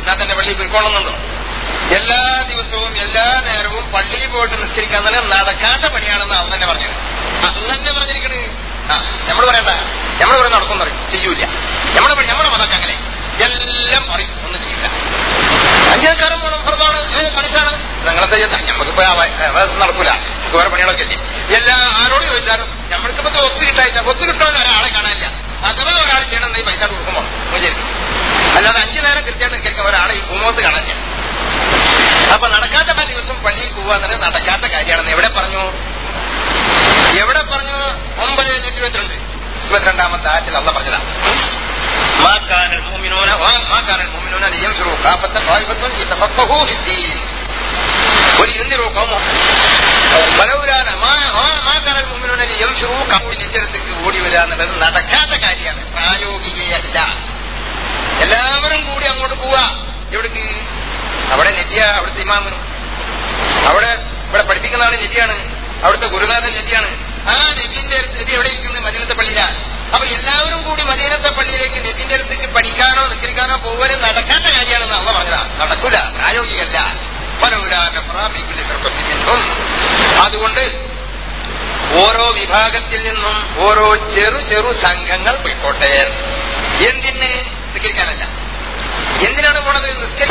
ഞാൻ തന്നെ പള്ളിയിൽ പോയിക്കോളുന്നുണ്ടോ എല്ലാ ദിവസവും എല്ലാ നേരവും പള്ളിയിൽ പോയിട്ട് നിസ്കരിക്കാൻ തന്നെ നടക്കാത്ത പണിയാണെന്ന് അവൻ തന്നെ പറഞ്ഞത് അന്ന് തന്നെ പറഞ്ഞിരിക്കണ് ആ നമ്മൾ പറയണ്ട നമ്മൾ പറയും നടക്കും പറയും ചെയ്യൂല നമ്മളെ പണി നമ്മളെ മതം അങ്ങനെ എല്ലാം പറയും ഒന്നും ചെയ്യില്ല അഞ്ചേക്കാരം വേണം ഫർദാണ് കണിച്ചാണ് ഞങ്ങളത്തെ നമുക്കിപ്പോ നടക്കൂല നമുക്ക് വേറെ പണികളൊക്കെ ഇല്ലേ എല്ലാ ആരോട് ചോദിച്ചാലും നമ്മൾക്കിപ്പോ ഒത്തു കിട്ടായില്ല ഒത്തു കിട്ടുന്ന ഒരാളെ കാണാനില്ല അഥവാ ഒരാൾ ചെയ്യണം ഈ പൈസ കൊടുക്കുമ്പോൾ വിചാരിക്കും അല്ലാതെ അഞ്ചു നേരം കൃത്യമായിട്ട് നിൽക്കുന്ന ഒരാളെ ഈ ഭൂമത്ത് കാണാനില്ല അപ്പൊ നടക്കാത്ത പല ദിവസം പള്ളിയിൽ പോവാന്നത് നടക്കാത്ത കാര്യമാണെന്ന് എവിടെ പറഞ്ഞു എവിടെ പറഞ്ഞു ഒമ്പത് നൂറ്റി ഇരുപത്തിരണ്ട് ഇരുപത്തിരണ്ടാമത്തെ ആറ്റിൽ അള്ള പറഞ്ഞതാ ما كان المؤمنون ما كان المؤمنون لينفروا كافة طائفة يتفقهوا في الدين ولينذروا قومهم ولولا ما ما كان المؤمنون لينفروا കൗടി നിന്റെ അടുത്തേക്ക് ഓടി വരിക എന്നുള്ളത് നടക്കാത്ത കാര്യമാണ് പ്രായോഗികയല്ല എല്ലാവരും കൂടി അങ്ങോട്ട് പോവാ എവിടേക്ക് അവിടെ നെറ്റിയ അവിടുത്തെ ഇമാമനും അവിടെ ഇവിടെ പഠിപ്പിക്കുന്ന ആള് നെറ്റിയാണ് അവിടുത്തെ ഗുരുനാഥൻ നെറ്റിയാണ് ആ നെറ്റിന്റെ നെറ്റി എവിടെ ഇരിക്കുന്നത് മദീനത്തെ പള്ളിയിലാണ് അപ്പൊ എല്ലാവരും കൂടി മദീനത്തെ പള്ളിയിലേക്ക് നെറ്റിന്റെ അടുത്തേക്ക് പഠിക്കാനോ നിസ്കരിക്കാനോ പോവരെ നടക്കാത്ത കാര്യമാണെന്ന് അവ പറഞ്ഞതാ നടക്കൂല പ്രായോഗികല്ല അതുകൊണ്ട് ഓരോ വിഭാഗത്തിൽ നിന്നും ഓരോ ചെറു ചെറു സംഘങ്ങൾ പോയിക്കോട്ടെ എന്തിന് നിസ്കരിക്കാനല്ല എന്തിനാണ് പോണത് നിസ്കരി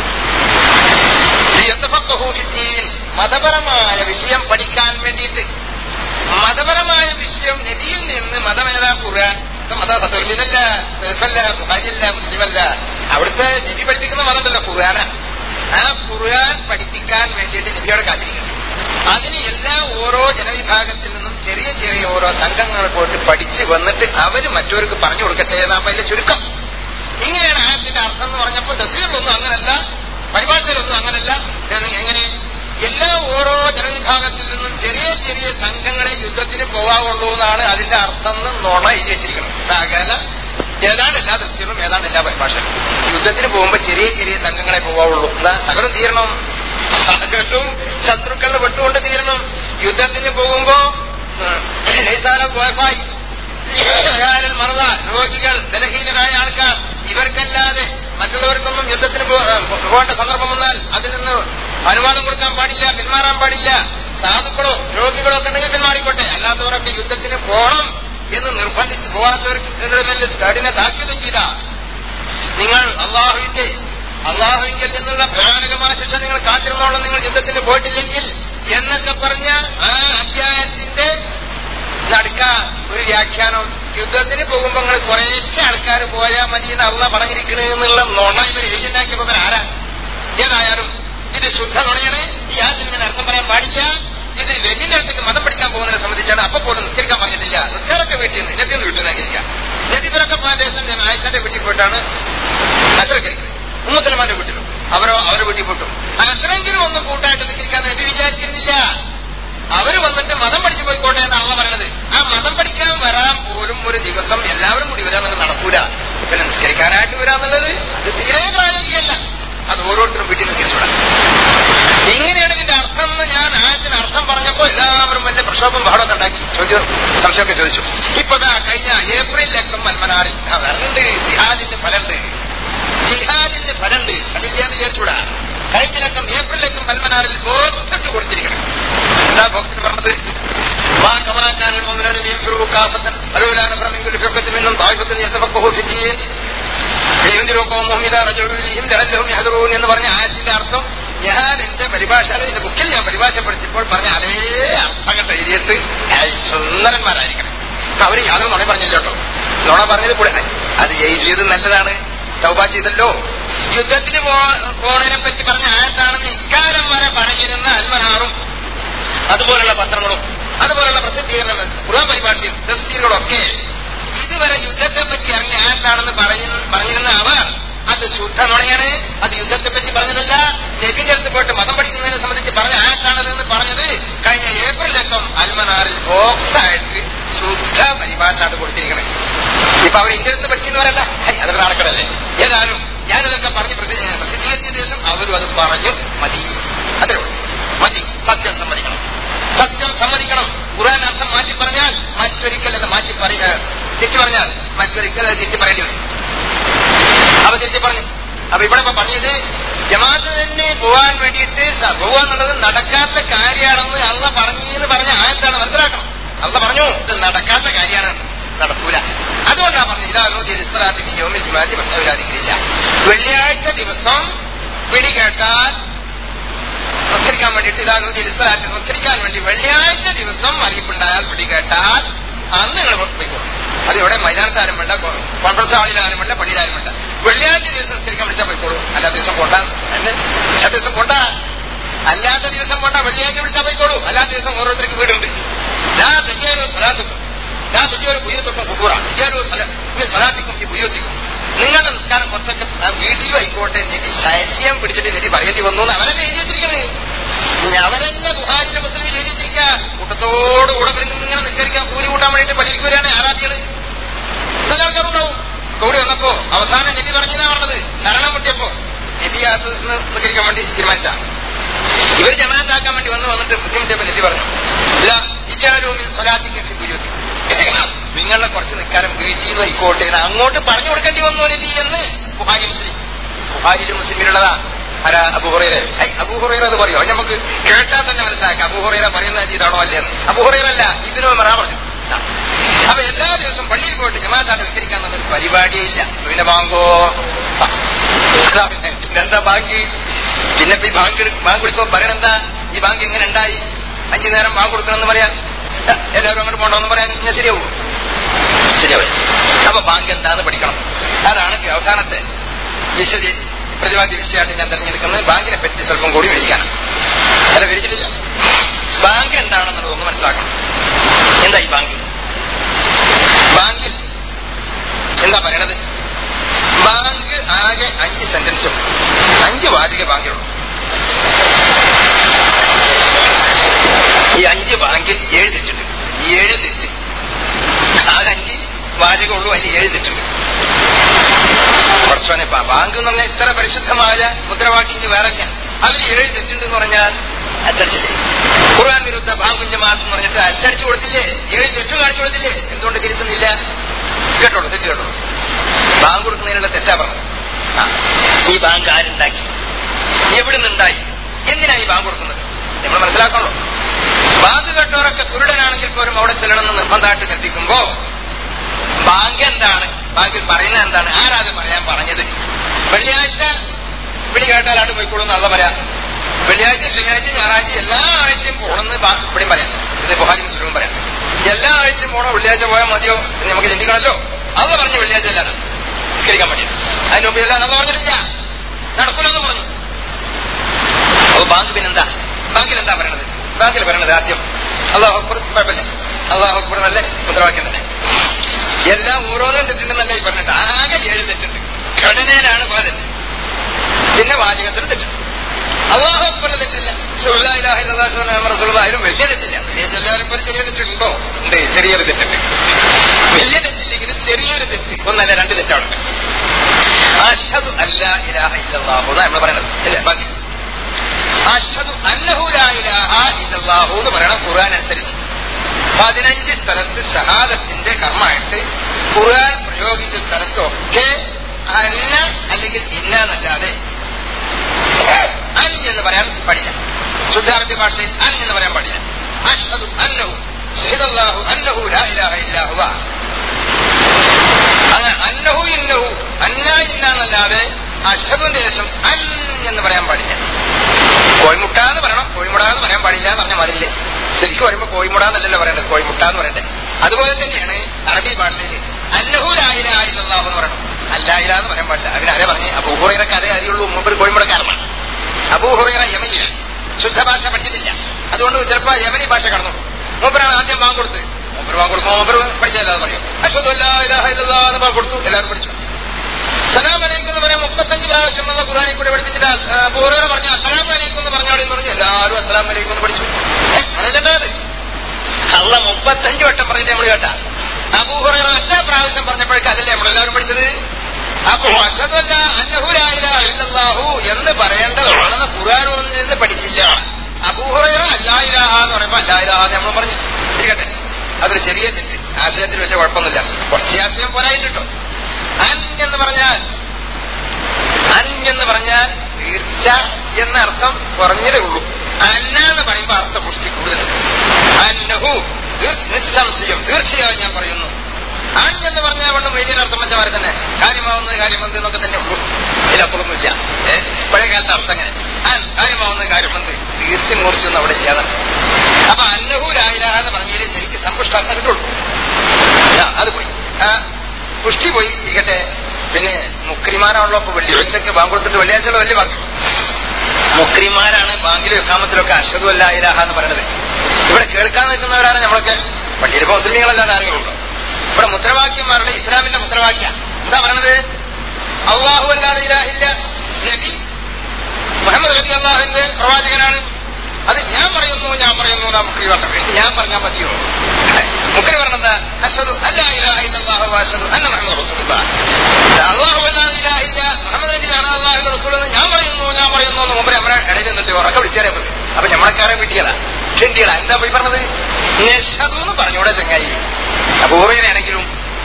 മതപരമായ വിഷയം പഠിക്കാൻ വേണ്ടിയിട്ട് മതപരമായ വിഷയം നബിയിൽ നിന്ന് മതമേതാ ഖുർആൻ മത തത്വല്ല സൈഫല്ല ബുഹാരിയല്ല മുസ്ലിമല്ല അവിടുത്തെ നബി പഠിപ്പിക്കുന്ന മതമല്ല ഖുർആന ആ ഖുർആൻ പഠിപ്പിക്കാൻ വേണ്ടിയിട്ട് നബിയോടെ കാത്തിരിക്കണം അതിന് എല്ലാ ഓരോ ജനവിഭാഗത്തിൽ നിന്നും ചെറിയ ചെറിയ ഓരോ സംഘങ്ങൾ പോയിട്ട് പഠിച്ചു വന്നിട്ട് അവര് മറ്റവർക്ക് പറഞ്ഞു കൊടുക്കട്ടെ എന്നാ അതിന്റെ ചുരുക്കം ഇങ്ങനെയാണ് ആയത്തിന്റെ അർത്ഥം എന്ന് പറഞ്ഞപ്പോൾ തസ്സീറിലൊന്നും അങ്ങനല്ല പരിഭാഷയിലൊന്നും അങ്ങനല്ല എങ്ങനെ എല്ലാ ഓരോ ജനവിഭാഗത്തിൽ നിന്നും ചെറിയ ചെറിയ സംഘങ്ങളെ യുദ്ധത്തിന് പോവാവുള്ളൂ എന്നാണ് അതിന്റെ അർത്ഥം എന്ന് നുണ എഴുതി വെച്ചിരിക്കുന്നത് സകല ഏതാണ്ട് എല്ലാ ദൃശ്യങ്ങളും ഏതാണ്ട് എല്ലാ പരിഭാഷകളും യുദ്ധത്തിന് പോകുമ്പോ ചെറിയ ചെറിയ സംഘങ്ങളെ പോവാവുള്ളൂ എന്താ സകലം തീരണം സകലവും ശത്രുക്കളുടെ വിട്ടുകൊണ്ട് തീരണം യുദ്ധത്തിന് പോകുമ്പോ പോയപ്പായി മറത രോഗികൾ ബലഹീനരായ ആൾക്കാർ ഇവർക്കല്ലാതെ മറ്റുള്ളവർക്കൊന്നും യുദ്ധത്തിന് പോകേണ്ട സന്ദർഭം വന്നാൽ അതിൽ നിന്ന് അനുവാദം കൊടുക്കാൻ പാടില്ല പിന്മാറാൻ പാടില്ല സാധുക്കളോ രോഗികളോ ഒക്കെ ഉണ്ടെങ്കിൽ പിന്മാറിക്കോട്ടെ അല്ലാത്തവരൊക്കെ യുദ്ധത്തിന് പോകണം എന്ന് നിർബന്ധിച്ച് പോകാത്തവർക്ക് കഠിന താക്കീതും ചെയ്ത നിങ്ങൾ അള്ളാഹുവിന്റെ അള്ളാഹുവിങ്കിൽ നിന്നുള്ള ഭയാനകമായ ശിക്ഷ നിങ്ങൾ കാത്തിരുന്നോളം നിങ്ങൾ യുദ്ധത്തിന് പോയിട്ടില്ലെങ്കിൽ എന്നൊക്കെ പറഞ്ഞ ആ അധ്യായത്തിന്റെ നടുക്ക ഒരു വ്യാഖ്യാനം യുദ്ധത്തിന് പോകുമ്പോ നിങ്ങൾ കുറേശ്ശെ ആൾക്കാർ പോയാൽ മതി എന്ന് അള്ള പറഞ്ഞിരിക്കണേ എന്നുള്ള നുണ ഇവർ എഴുതിണ്ടാക്കിയപ്പോ ആരാ ഏതായാലും ഇത് ശുദ്ധ നുണയാണ് ഈ ആദ്യം ഞാൻ അർത്ഥം പറയാൻ പാടില്ല ഇത് നബിന്റെ അടുത്തേക്ക് മതം പഠിക്കാൻ പോകുന്നതിനെ സംബന്ധിച്ചാണ് അപ്പൊ പോലും നിസ്കരിക്കാൻ പറഞ്ഞിട്ടില്ല നിസ്കാരമൊക്കെ വീട്ടിൽ നിന്ന് നബി ഒന്ന് വീട്ടിൽ നിസ്കരിക്കാം നബിവരൊക്കെ ദേശം ഞാൻ ആയിഷന്റെ വീട്ടിൽ പോയിട്ടാണ് നസ്രക്കരിക്കുന്നത് ഉമ്മത്തലമാന്റെ വീട്ടിലും അവരോ അവരെ വീട്ടിൽ പോയിട്ടും അത്രയെങ്കിലും ഒന്ന് കൂട്ടായിട്ട് നിസ്കരിക്കാൻ നബി വിചാരിച്ചിരുന്നില്ല അവര് വന്നിട്ട് മതം പഠിച്ചു പോയിക്കോട്ടെ എന്നാണ് പറയണത് ആ മതം പഠിക്കാൻ വരാൻ പോലും ഒരു ദിവസം എല്ലാവരും കൂടി വരാന്നുള്ളത് നടക്കൂല പിന്നെ നിസ്കരിക്കാനായിട്ട് വരാന്നുള്ളത് അത് തീരെ പ്രായോഗികമല്ല അത് ഓരോരുത്തരും വീട്ടിൽ നിസ്കരിച്ചോടാം ഇങ്ങനെയാണ് ഇതിന്റെ അർത്ഥം എന്ന് ഞാൻ ആയത്തിന് അർത്ഥം പറഞ്ഞപ്പോ എല്ലാവരും വലിയ പ്രക്ഷോഭം ബഹളമൊക്കെ ഉണ്ടാക്കി ചോദ്യം സംശയമൊക്കെ ചോദിച്ചു ഇപ്പൊ കഴിഞ്ഞ ഏപ്രിലൊക്കെ മന്മനാറിൽ വരണ്ട് ജിഹാദിന്റെ ഫലണ്ട് ജിഹാദിന്റെ ഫലണ്ട് അതില്ലാന്ന് വിചാരിച്ചൂടാ കഴിഞ്ഞ ലക്കം ഏപ്രിലൊക്കെ മന്മനാറിൽ ബോക്സിട്ട് കൊടുത്തിരിക്കണം എന്താ ബോക്സിന് പറഞ്ഞത് ما كما كان المؤمنون لينفروا كافة فلولا نفر من كل فرقة منهم طائفة يتفقهوا في الدين لينذروا قومهم إذا رجعوا إليهم لعلهم يحذرون എന്ന് പറഞ്ഞ ആയത്തിന്റെ അർത്ഥം ഞാൻ എന്റെ പരിഭാഷ എന്റെ ബുക്കിൽ ഞാൻ പരിഭാഷപ്പെടുത്തിയപ്പോൾ പറഞ്ഞ അതേ അർത്ഥം കണ്ട് എഴുതിയിട്ട് സുന്ദരന്മാരായിരിക്കണം അവര് യാതൊരു നുണ പറഞ്ഞില്ല കേട്ടോ നുണ പറഞ്ഞത് കൂടെ അത് എഴുതിയത് നല്ലതാണ് തൗബ ചെയ്തല്ലോ യുദ്ധത്തിന് പോണതിനെ പറ്റി പറഞ്ഞ ആയത്താണെന്ന് ഇക്കാലം വരെ പറഞ്ഞിരുന്ന അൽമനാറും അതുപോലുള്ള പത്രങ്ങളും അതുപോലുള്ള പ്രസിദ്ധീകരണങ്ങൾ ഖുർആൻ പരിഭാഷയും തഫ്സീലുകളൊക്കെ ഇതുവരെ യുദ്ധത്തെ പറ്റി അറിഞ്ഞ ആയത്താണെന്ന് പറഞ്ഞിരുന്ന അവർ അത് ശുദ്ധ നുണയാണ് അത് യുദ്ധത്തെ പറ്റി പറഞ്ഞതല്ല നെബിന്റെ അടുത്ത് പോയിട്ട് മതം പഠിക്കുന്നതിനെ സംബന്ധിച്ച് പറഞ്ഞ ആയത്താണത് എന്ന് പറഞ്ഞത് കഴിഞ്ഞ ഏപ്രിലക്കം അൽമനാറിൽ ബോക്സ് ആയിട്ട് ശുദ്ധ പരിഭാഷ ആണ് കൊടുത്തിരിക്കണേ ഇപ്പൊ അവർ ഇന്ത്യയിൽ നിന്ന് പഠിക്കുന്നവരല്ല അതൊക്കെ നടക്കണല്ലേ ഏതായാലും ഞാനിതൊക്കെ പറഞ്ഞ് പ്രസിദ്ധീകരിച്ച ശേഷം അവരും അത് പറഞ്ഞു മതി അത്രേ ഉള്ളൂ മതി സത്യം സമ്മതിക്കണം സത്യം സമ്മതിക്കണം ഖുറാൻ അർത്ഥം മാറ്റി പറഞ്ഞാൽ മറ്റൊരിക്കൽ അത് മാറ്റി പറയുക തിരിച്ചു പറഞ്ഞാൽ മറ്റൊരിക്കൽ അത് തിരിച്ചു പറയേണ്ടി വരും അവ തിരിച്ചു പറഞ്ഞു അപ്പൊ ഇവിടെ ഇപ്പൊ പറഞ്ഞത് ജമാഅത്ത് തന്നെ പോവാൻ വേണ്ടിയിട്ട് സ- പോവുക എന്നുള്ളത് നടക്കാത്ത കാര്യമാണെന്ന് അള്ള പറഞ്ഞെന്ന് പറഞ്ഞ ആയത്താണ് മനസ്സിലാക്കണം അള്ള പറഞ്ഞു ഇത് നടക്കാത്ത കാര്യമാണ് നടക്കൂല അതുകൊണ്ടാണ് പറഞ്ഞു ഇതാണോ ജലിസ്വലാത്തി യോമിൽ ജിമാറ്റി പ്രസവില്ലാതിരിക്കില്ല വെള്ളിയാഴ്ച ദിവസം പിടി കേട്ടാൽ നമസ്കരിക്കാൻ വേണ്ടിയിട്ട് ഇതാണോ ജലിസ്വലാത്തി നമസ്കരിക്കാൻ വേണ്ടി വെള്ളിയാഴ്ച ദിവസം അറിയിപ്പുണ്ടായാൽ പിടി കേട്ടാൽ അന്ന് നിങ്ങൾ പോയിക്കോളും അത് ഇവിടെ മൈതാനത്താരും വേണ്ട കോ- കോൺഫറൻസ് ഹാളിലാരും വേണ്ട പള്ളിയിലാരും വേണ്ട വെള്ളിയാഴ്ച ദിവസം നമസ്കരിക്കാൻ വിളിച്ചാൽ പോയിക്കോളൂ അല്ലാത്ത ദിവസം പോണ്ട എന്നെ അല്ലാത്ത ദിവസം പോണ്ട അല്ലാത്ത ദിവസം പോണ്ട വെള്ളിയാഴ്ച വിളിച്ചാൽ പോയിക്കോളൂ അല്ലാത്ത ദിവസം ഓരോരുത്തർക്ക് വീടുണ്ട് ലാ തജിയാലു സ്വലാത്തുക്കും ലാ തജിയാലു ബുയ്യത്തുക്കും കുബൂറ തജിയാലു സ്വല- ഈ സ്വലാത്തിക്കും ഈ ബുയ്യത്തിക്കും നിങ്ങളുടെ നിസ്കാരം കുറച്ചൊക്കെ ആ വീട്ടിലും ആയിക്കോട്ടെ എനിക്ക് ശല്യം പിടിച്ചിട്ട് എനിക്ക് പറയേണ്ടി വന്നു എന്ന് അവരല്ലേ എഴുതി വെച്ചിരിക്കണേ അവരെന്നെ ബുഹാരിന്റെ മുസ്ലിം എഴുതി വെച്ചിരിക്കുക കൂട്ടത്തോടുകൂടെ ഇങ്ങനെ നിസ്കരിക്കാൻ കൂലി കൂട്ടാൻ വേണ്ടിയിട്ട് പള്ളിക്ക് വരികയാണ് ആരാധ്യകള് നല്ല ആൾക്കാരുണ്ടാവും കൂടി വന്നപ്പോ അവസാനം നബി പറഞ്ഞാ പറഞ്ഞത് ശരണം മുട്ടിയപ്പോ നബിയാത്ത് നിസ്കരിക്കാൻ വേണ്ടി തീരുമാനിച്ച ഇവർ ജമാഅത്താക്കാൻ വേണ്ടി വന്ന് വന്നിട്ട് ബുദ്ധിമുട്ടിയപ്പോ നബി പറഞ്ഞു ഇല്ല ഇജാരോമിൽ സ്വലാത്തിക്ക് ബുദ്ധിമുട്ടി നിങ്ങളെ കുറച്ച് നിൽക്കാനും വീട്ടിൽ നിന്ന് ആയിക്കോട്ടെ എന്ന് അങ്ങോട്ട് പറഞ്ഞു കൊടുക്കേണ്ടി വന്നു നബി എന്ന് ബുഹാരി മുസ്ലിം ബുഹാരിയിലും മുസ്ലിമിലുള്ളതാ അല്ല അബുഹുറൈറെ ഐ അബുഹുറൈറ എന്ന് പറയോ അത് നമുക്ക് കേട്ടാൽ തന്നെ മനസ്സിലാക്കാം അബുഹുറൈറ പറയുന്ന ഇതാണോ അല്ലേന്ന് അബുഹുറൈറല്ല ഇതിനോ മറാ പറഞ്ഞു ആ. അപ്പൊ എല്ലാ ദിവസവും പള്ളിയിൽ പോയിട്ട് ജമാഅത്താട്ട് വിസ്കരിക്കാൻ എന്നൊരു പരിപാടിയേ ഇല്ല പിന്നെ ബാങ്കോ ആ. അതാ പിന്നെ എന്താ ബാങ്ക് പിന്നെ ഇപ്പൊ ഈ ബാങ്ക് എടു- ബാങ്ക് വിളിക്കുമ്പോ പറയണെന്താ ഈ ബാങ്ക് എങ്ങനെ ഉണ്ടായി അഞ്ചു നേരം ബാങ്ക് കൊടുക്കണമെന്ന് പറയാൻ ആ, എല്ലാവരും അങ്ങോട്ട് പോകണമെന്ന് പറയാൻ ഞാൻ ശരിയാവൂ ശരിയാവും അപ്പൊ ബാങ്ക് എന്താന്ന് പഠിക്കണം അതാണ് അവസാനത്തെ വിശദി പ്രതിപാദ്യ വിഷയമായിട്ട് ഞാൻ തെരഞ്ഞെടുക്കുന്നത് ബാങ്കിനെ പറ്റി സ്വല്പം കൂടി വിവരിക്കാനാണ് അല്ല വിവരിച്ചിട്ടില്ല ബാങ്ക് എന്താണെന്നുള്ളത് ഒന്ന് മനസ്സിലാക്കണം എന്താ ഈ ബാങ്ക് ബാങ്കിൽ എന്താ പറയണത് ബാങ്ക് ആകെ അഞ്ച് സെന്റൻസും അഞ്ച് വാചക ബാങ്കിലുള്ളൂ ഈ അഞ്ച് ബാങ്കിൽ ഏഴ് തെറ്റുണ്ട് ഏഴ് തെറ്റ് ആകെ അഞ്ച് വാചകമുള്ളൂ അതിൽ ഏഴ് തെറ്റുണ്ട് കുറച്ചോനെ ബാങ്ക് എന്ന് പറഞ്ഞാൽ ഇത്ര പരിശുദ്ധമായ മുദ്രാവാക്യം ഇനി വേറെ ഇല്ല അതിൽ ഏഴ് തെറ്റുണ്ട് എന്ന് പറഞ്ഞാൽ അച്ചടിച്ചില്ലേ ഖുർആൻ വിരുദ്ധ ബാങ്കുഞ്ഞ മാസം എന്ന് പറഞ്ഞിട്ട് അച്ചടിച്ചു കൊടുത്തില്ലേ ഏഴ് തെറ്റു കാണിച്ചു കൊടുത്തില്ലേ എന്തുകൊണ്ട് തിരുത്തുന്നില്ല കേട്ടോളൂ തെറ്റ് കേട്ടോളൂ ബാങ്ക് കൊടുക്കുന്നതിനുള്ള തെറ്റാ പറഞ്ഞത് ആ, ഈ ബാങ്ക് ആരുണ്ടാക്കി എവിടെ നിന്നുണ്ടായി എന്തിനാ ഈ ബാങ്ക് കൊടുക്കുന്നത് നമ്മൾ മനസ്സിലാക്കണല്ലോ ബാങ്ക് കേട്ടവരൊക്കെ കുരുടനാണെങ്കിൽ പോലും അവിടെ ചെല്ലണമെന്ന് നിർബന്ധമായിട്ട് കൽപ്പിക്കുമ്പോ ബാങ്ക് എന്താണ് ബാങ്കിൽ പറയുന്നത് എന്താണ് ആരാ അത് പറയാൻ പറഞ്ഞത് വെള്ളിയാഴ്ച വിളി കേട്ടാലാണ്ട് പോയിക്കോളൂ നല്ല പറയാം വെള്ളിയാഴ്ച ശനിയാഴ്ച ഞായറാഴ്ച എല്ലാ ആഴ്ചയും പോകണമെന്ന് ബാ- ഇവിടെയും പറയാം ഇത് ബുഹാരി മുസ്ലിമും പറയാം എല്ലാ ആഴ്ചയും പോണോ വെള്ളിയാഴ്ച പോയാൽ മതിയോ എന്ന് നമുക്ക് ചിന്തിക്കണമല്ലോ അത് പറഞ്ഞു വെള്ളിയാഴ്ച അല്ലാതെ നിസ്കരിക്കാൻ വേണ്ടി അതിന് മുമ്പ് എല്ലാം അത് പറഞ്ഞിട്ടില്ല നടക്കൂലെന്ന് പറഞ്ഞു അപ്പൊ ബാങ്ക് പിന്നെന്താ ബാങ്കിൽ എന്താ പറയണത് ബാങ്കിൽ പറയണത് ആദ്യം അള്ളാഹു അക്ബർ കുഴപ്പമില്ല അള്ളാഹു അക്ബർ നല്ല മുദ്രാവാക്യം തന്നെ എല്ലാം ഓരോന്നും തെറ്റുണ്ടെന്നല്ല ഈ പറഞ്ഞിട്ട് ആകെ ഏഴ് തെറ്റുണ്ട് ഘടനയിലാണ് കുറെ തെറ്റ് പിന്നെ വാചകത്തിൽ തെറ്റുണ്ട് അള്ളാഹു അക്ബർ തെറ്റില്ല റസൂലായാലും വലിയ തെറ്റില്ല വലിയ ചെല്ലാലും ഒരു ചെറിയ തെറ്റുണ്ടോ ഉണ്ട് ചെറിയൊരു തെറ്റുണ്ട് വലിയ തെറ്റില്ലെങ്കിലും ചെറിയൊരു തെറ്റ് ഒന്നല്ല രണ്ട് തെറ്റാണ് അഷദു അല്ല ഇലാഹ ഇല്ലല്ലാഹു എന്നാ നമ്മൾ പറയണത് അല്ലേ ബാക്കി അഷദു അന്നഹു ലാ ഇലാഹ ഇല്ലല്ലാഹു എന്ന് പറയണം ഖുർആൻ അനുസരിച്ച് പതിനഞ്ച് സ്ഥലത്ത് ഷഹാദത്തിന്റെ കർമ്മമായിട്ട് ഖുർആൻ പ്രയോഗിച്ച സ്ഥലത്തൊക്കെ അന്ന അല്ലെങ്കിൽ ഇന്ന എന്നല്ലാതെ അൻ എന്ന് പറയാൻ പാടില്ല ശുദ്ധാർത്ഥ ഭാഷയിൽ അൻ എന്ന് പറയാൻ പാടില്ല അഷ്ഹദു അന്നഹു ഷഹിദല്ലാഹു അന്നഹു ലാ ഇലാഹ ഇല്ലാഹുവ അങ്ങനെ അന്നഹു ഇന്നഹു അന്ന ഇന്ന എന്നല്ലാതെ അഷദുന്റെ ശേഷം അൻ എന്ന് പറയാൻ പാടില്ല കോഴിമുട്ട എന്ന് പറയണം കോഴിമുട എന്ന് പറയാൻ പാടില്ല എന്ന് പറഞ്ഞ മതില്ലേ ശരിക്കും പറയുമ്പോ കോഴിമുട എന്നല്ലല്ലോ പറയേണ്ടത് കോഴിമുട്ട എന്ന് പറയണ്ടേ അതുപോലെ തന്നെയാണ് അറബി ഭാഷയിൽ അന്നഹു ലായില ഇല്ലാഹു എന്ന് പറയണം അല്ലായില എന്ന് പറയാൻ പാടില്ല അതിന് ആരെ പറഞ്ഞ് അബൂഹുറൈറക്ക് അതേ അറിയുള്ളൂ മൂപ്പര് കോഴിമുടക്കാരനാണ് അബൂഹുറൈറ യമനിയാണ് ശുദ്ധ ഭാഷ പഠിച്ചിട്ടില്ല അതുകൊണ്ട് ചിലപ്പോ യമനി ഭാഷ കടന്നു മൂപ്പരാണ് ആദ്യം ബാങ്ക് കൊടുത്ത് മൂപ്പര് ബാങ്ക് കൊടുക്കുമ്പോൾ മൂപ്പര് പഠിച്ചല്ലാതെ പറയും അശ്വതു അല്ലാ ഇലാഹ ഇല്ലല്ലാഹ് എന്ന് ബാങ്ക് കൊടുത്തു എല്ലാവരും പഠിച്ചു സലാം അലൈക്കും എന്ന് പറയാൻ മുപ്പത്തഞ്ച് പ്രാവശ്യം എന്ന ഖുറാനിൽ കൂടെ പഠിപ്പിച്ചിട്ട് ബോറോട് പറഞ്ഞു അസ്സലാം അലൈക്കും എന്ന് പറഞ്ഞാൽ എന്ന് പറഞ്ഞു എല്ലാവരും അസ്സലാം അലൈക്കും എന്ന് പഠിച്ചു കേട്ടത് അള്ള മുപ്പത്തഞ്ച് വട്ടം പറഞ്ഞിട്ട് നമ്മൾ കേട്ട അബൂഹുറ ഒറ്റ പ്രാവശ്യം പറഞ്ഞപ്പോഴേക്ക് അതല്ലേ നമ്മളെല്ലാവരും പഠിച്ചത് അപ്പോ അഷദല്ല അന്നഹുലായില്ല ഇല്ലല്ലാഹു എന്ന് പറയേണ്ടതാണെന്ന് ഖുർആാനൊന്നും നിന്ന് പഠിച്ചില്ല അബൂഹുറ അല്ലായിലാഹ എന്ന് പറയുമ്പോ അല്ലായിലാഹ എന്ന് നമ്മൾ പറഞ്ഞു ഇരിക്കട്ടെ അതൊരു ചെറിയ തെറ്റ് ആശയത്തിന് വലിയ കുഴപ്പമൊന്നുമില്ല കുറച്ച് ആശയം പോരായിട്ടോ അൻ എന്ന് പറഞ്ഞാൽ അൻ എന്ന് പറഞ്ഞാൽ തീർച്ച പുഷ്ടിച്ച എന്ന അർത്ഥം കുറഞ്ഞതേ ഉള്ളൂ അന്ന എന്ന് പറയുമ്പോൾ അർത്ഥ പുഷ്ടി കൂടുതലുണ്ട് അന്നഹു തീർ- നിസ്സംശയം തീർച്ചയായും ഞാൻ പറയുന്നു അൻ എന്ന് പറഞ്ഞാൽ കൊണ്ട് വലിയ അർത്ഥം വെച്ച പോലെ തന്നെ കാര്യമാവുന്ന കാര്യം എന്ത് എന്നൊക്കെ തന്നെ ഉള്ളൂ ഇതിലപ്പുറമൊന്നുമില്ല ഏഹ് പഴയ കാലത്തെ അർത്ഥം അങ്ങനെ അൻ കാര്യമാവുന്ന കാര്യം എന്ത് തീർച്ചയും കുറിച്ചൊന്നും അവിടെ ഇല്ലാതെ അപ്പൊ അന്നഹു ലായിലാഹ എന്ന് പറഞ്ഞതിൽ ശരിക്കും സമ്പുഷ്ടാർത്ഥം കിട്ടുള്ളൂ ആ, അത് പോയി ആ, പുഷ്ടി പോയി ഇരിക്കട്ടെ പിന്നെ മുക്രിമാരാണല്ലോ ഇപ്പൊ വെള്ളിയാഴ്ചക്ക് ബാങ്ക് കൊടുത്തിട്ട് വെള്ളിയാഴ്ചയുള്ള വലിയ ബാങ്ക് മുക്രിമാരാണ് ബാങ്കിലും എക്കാമത്തിലൊക്കെ അഷദു അല്ല ഇലാഹ എന്ന് പറയുന്നത് ഇവിടെ കേൾക്കാൻ നിൽക്കുന്നവരാണ് നമ്മളൊക്കെ പള്ളിയിൽ മുസ്ലിമീങ്ങളല്ലാതെ ആരെങ്കിലും ഉണ്ടോ ഇവിടെ മുദ്രാവാക്യന്മാരുടെ ഇസ്ലാമിന്റെ മുദ്രാവാക്യ എന്താ പറയണത് അള്ളാഹു അല്ലാതെ ഇലാഹില്ല നബി മുഹമ്മദ് നബി അള്ളാഹുവിന്റെ പ്രവാചകനാണ് അത് ഞാൻ പറയുന്നു ഞാൻ പറയുന്നു നാ മുക്രി പറഞ്ഞത് ഞാൻ പറഞ്ഞാൽ മതിയോ മുക്രി പറഞ്ഞത് അഷദു അല്ല ഇലാഹ ഇല്ലല്ലാഹു വഅഷദു അന്ന മുഹമ്മദ് റസൂലുള്ളാഹ് അള്ളാഹു അല്ലാതെ ഇലാഹില്ല മുഹമ്മദ് നബിയാണ് അള്ളാഹുവിന്റെ റസൂൽ എന്ന് ഞാൻ പറയുന്നു ഞാൻ പറയുന്നു എന്ന് മുമ്പ് നമ്മുടെ ഇടയിൽ നിന്നിട്ട് ഉറക്കെ വിളിച്ചേരെ മതി അപ്പൊ നമ്മളെക്കാരെ വിട്ടിയതാ ക്ഷണ്ടികളാ എന്താ പോയി പറഞ്ഞത് യശദു എന്ന് പറഞ്ഞൂടെ ചങ്ങായി അപൂർവനാണെങ്കിലും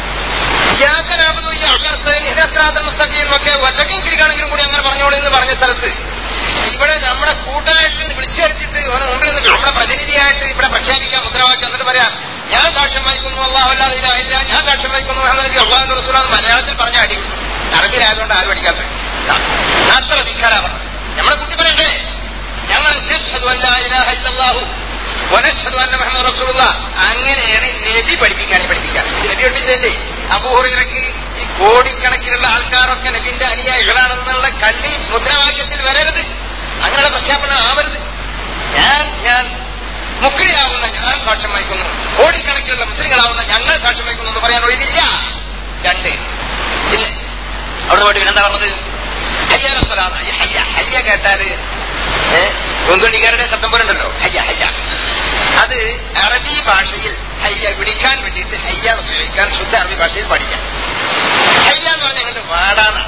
ഒക്കെ ഒറ്റക്കും കിരിക്കാണെങ്കിലും കൂടി അങ്ങനെ പറഞ്ഞോളൂ എന്ന് പറഞ്ഞ സ്ഥലത്ത് ഇവിടെ നമ്മുടെ കൂട്ടമായിട്ട് വിളിച്ചടിച്ചിട്ട് ഓരോ മുമ്പിൽ നിന്ന് നമ്മുടെ പ്രതിനിധിയായിട്ട് ഇവിടെ പ്രഖ്യാപിക്കാൻ മുദ്രാവാക്യം എന്നിട്ട് പറയാം ഞാൻ സാക്ഷ്യം വഹിക്കുന്നു അള്ളാഹല്ലാതെ ഇല്ല ഞാൻ സാക്ഷ്യം വഹിക്കുന്നു മുഹമ്മദ് നബി അള്ളാഹു റസൂലാന്ന് മലയാളത്തിൽ പറഞ്ഞ അടി അറബിയിലായതുകൊണ്ട് ആരും അടിക്കാത്തത് അത്ര ധിക്കാരാണ് നമ്മുടെ കുട്ടി പറയണ്ടേ ഞങ്ങൾ നശ്ഹദു അല്ലാ ഇലാഹ ഇല്ലല്ലാഹു വനശ്ഹദു അന്ന മുഹമ്മദ് റസൂലുള്ള അങ്ങനെയാണ് നബി പഠിപ്പിക്കാൻ പഠിപ്പിക്കാൻ ഇത് നബി പഠിപ്പിച്ചല്ലേ അബൂഹുറയ്ക്ക് ഈ കോടിക്കണക്കിനുള്ള ആൾക്കാരൊക്കെ നബിന്റെ അനുയായികളാണെന്നുള്ള കണ്ണി മുദ്രാവാക്യത്തിൽ വരരുത് അങ്ങനെയുള്ള പ്രഖ്യാപനം ആവരുത് ഞാൻ ഞാൻ മുക്രിയാവുന്ന ഞാൻ സാക്ഷ്യം വഹിക്കുന്നു കോടിക്കണക്കിനുള്ള മുസ്ലിങ്ങളാവുന്ന ഞങ്ങൾ സാക്ഷ്യം വഹിക്കുന്നു എന്ന് പറയാൻ ഒഴിവില്ല രണ്ട് ഇല്ലേ അവിടെ പോയിട്ട് പിന്നെന്താ പറഞ്ഞത് ഹയ്യാറസ്വലാണ് ഹയ്യ ഹയ്യ കേട്ടാല് കൊന്തുണിക്കാരുടെ ശബ്ദം പോലെ ഉണ്ടല്ലോ ഹയ്യ ഹയ്യ അത് അറബി ഭാഷയിൽ ഹയ്യ വിളിക്കാൻ വേണ്ടിയിട്ട് ഹയ്യ എന്ന് ഉപയോഗിക്കാൻ ശുദ്ധ അറബി ഭാഷയിൽ പഠിക്കാം ഹയ്യ എന്ന് പറഞ്ഞാൽ അങ്ങോട്ട് വാടാന്നാണ്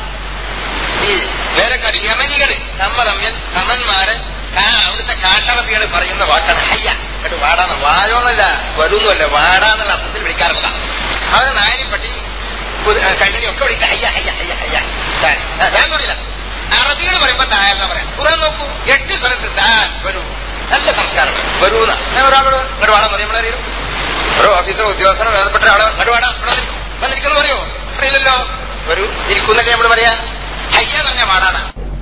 ഈ വേലക്കാർ യമനികള് നമ്മ തമ്മിൽ സമന്മാര് അവിടുത്തെ കാട്ടറബികൾ പറയുന്ന വാക്കാണ് ഹയ്യ എന്നിട്ട് വാടാന്ന് വായോന്നല്ല വരുന്നല്ല വാടാന്നുള്ള അർത്ഥത്തിൽ വിളിക്കാറുള്ളതാണ് അത് നായരി പട്ടി കഴിഞ്ഞ ഒക്കെ വിളിക്കുക ഹയ്യ ഹയ്യ ഹയ്യ ഹയ്യ വേറൊന്നുമില്ല അറബികൾ പറയുമ്പോ തായെന്നാ പറയാം ഖുറാൻ നോക്കൂ എട്ട് സ്ഥലത്ത് താൻ വരൂ നല്ല സംസ്കാരമാണ് വരൂന്ന ഞാൻ ഒരാളോട് ഇങ്ങോട്ട് വാടാൻ പറയും നമ്മളറിയും ഓരോ ഓഫീസറോ ഉദ്യോഗസ്ഥനോ വേദപ്പെട്ട ആളോ ഇങ്ങോട്ട് വാടാ ഇവിടെ വന്നിരിക്കും വന്നിരിക്കുന്നു പറയോ അറിയില്ലല്ലോ വരൂ ഇരിക്കുന്നല്ലേ നമ്മൾ പറയാ ഹയ്യ എന്ന് പറഞ്ഞാൽ വാടാന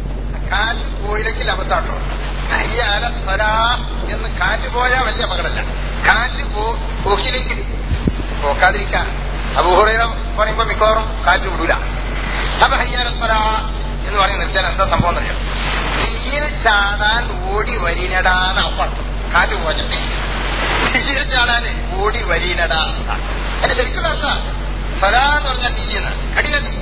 കാറ്റ് പോയില്ലെങ്കിൽ അബദ്ധാട്ടോ ഹയ്യാല സ്വരാ എന്ന് കാറ്റ് പോയാൽ വലിയ അപകടമല്ല കാറ്റ് പോക്കിലേക്ക് പോക്കാതിരിക്കാൻ അബൂഹുറ പറയുമ്പോ മിക്കവാറും കാറ്റ് വിടൂല അപ്പൊ ഹയ്യാല സ്വരാ എന്ന് പറഞ്ഞ് നിർത്താൻ എന്താ സംഭവം എന്നറിയാം തീയിൽ ചാടാൻ ഓടി വരീനടാന്ന് അപ്പർത്ഥം കാറ്റ് പോകട്ടെ തീയിൽ ചാടാൻ ഓടി വരീനടാ എന്റെ ശരിക്കും അർത്ഥ സലാ എന്ന് പറഞ്ഞാൽ തീയെന്ന് കഠിന തീ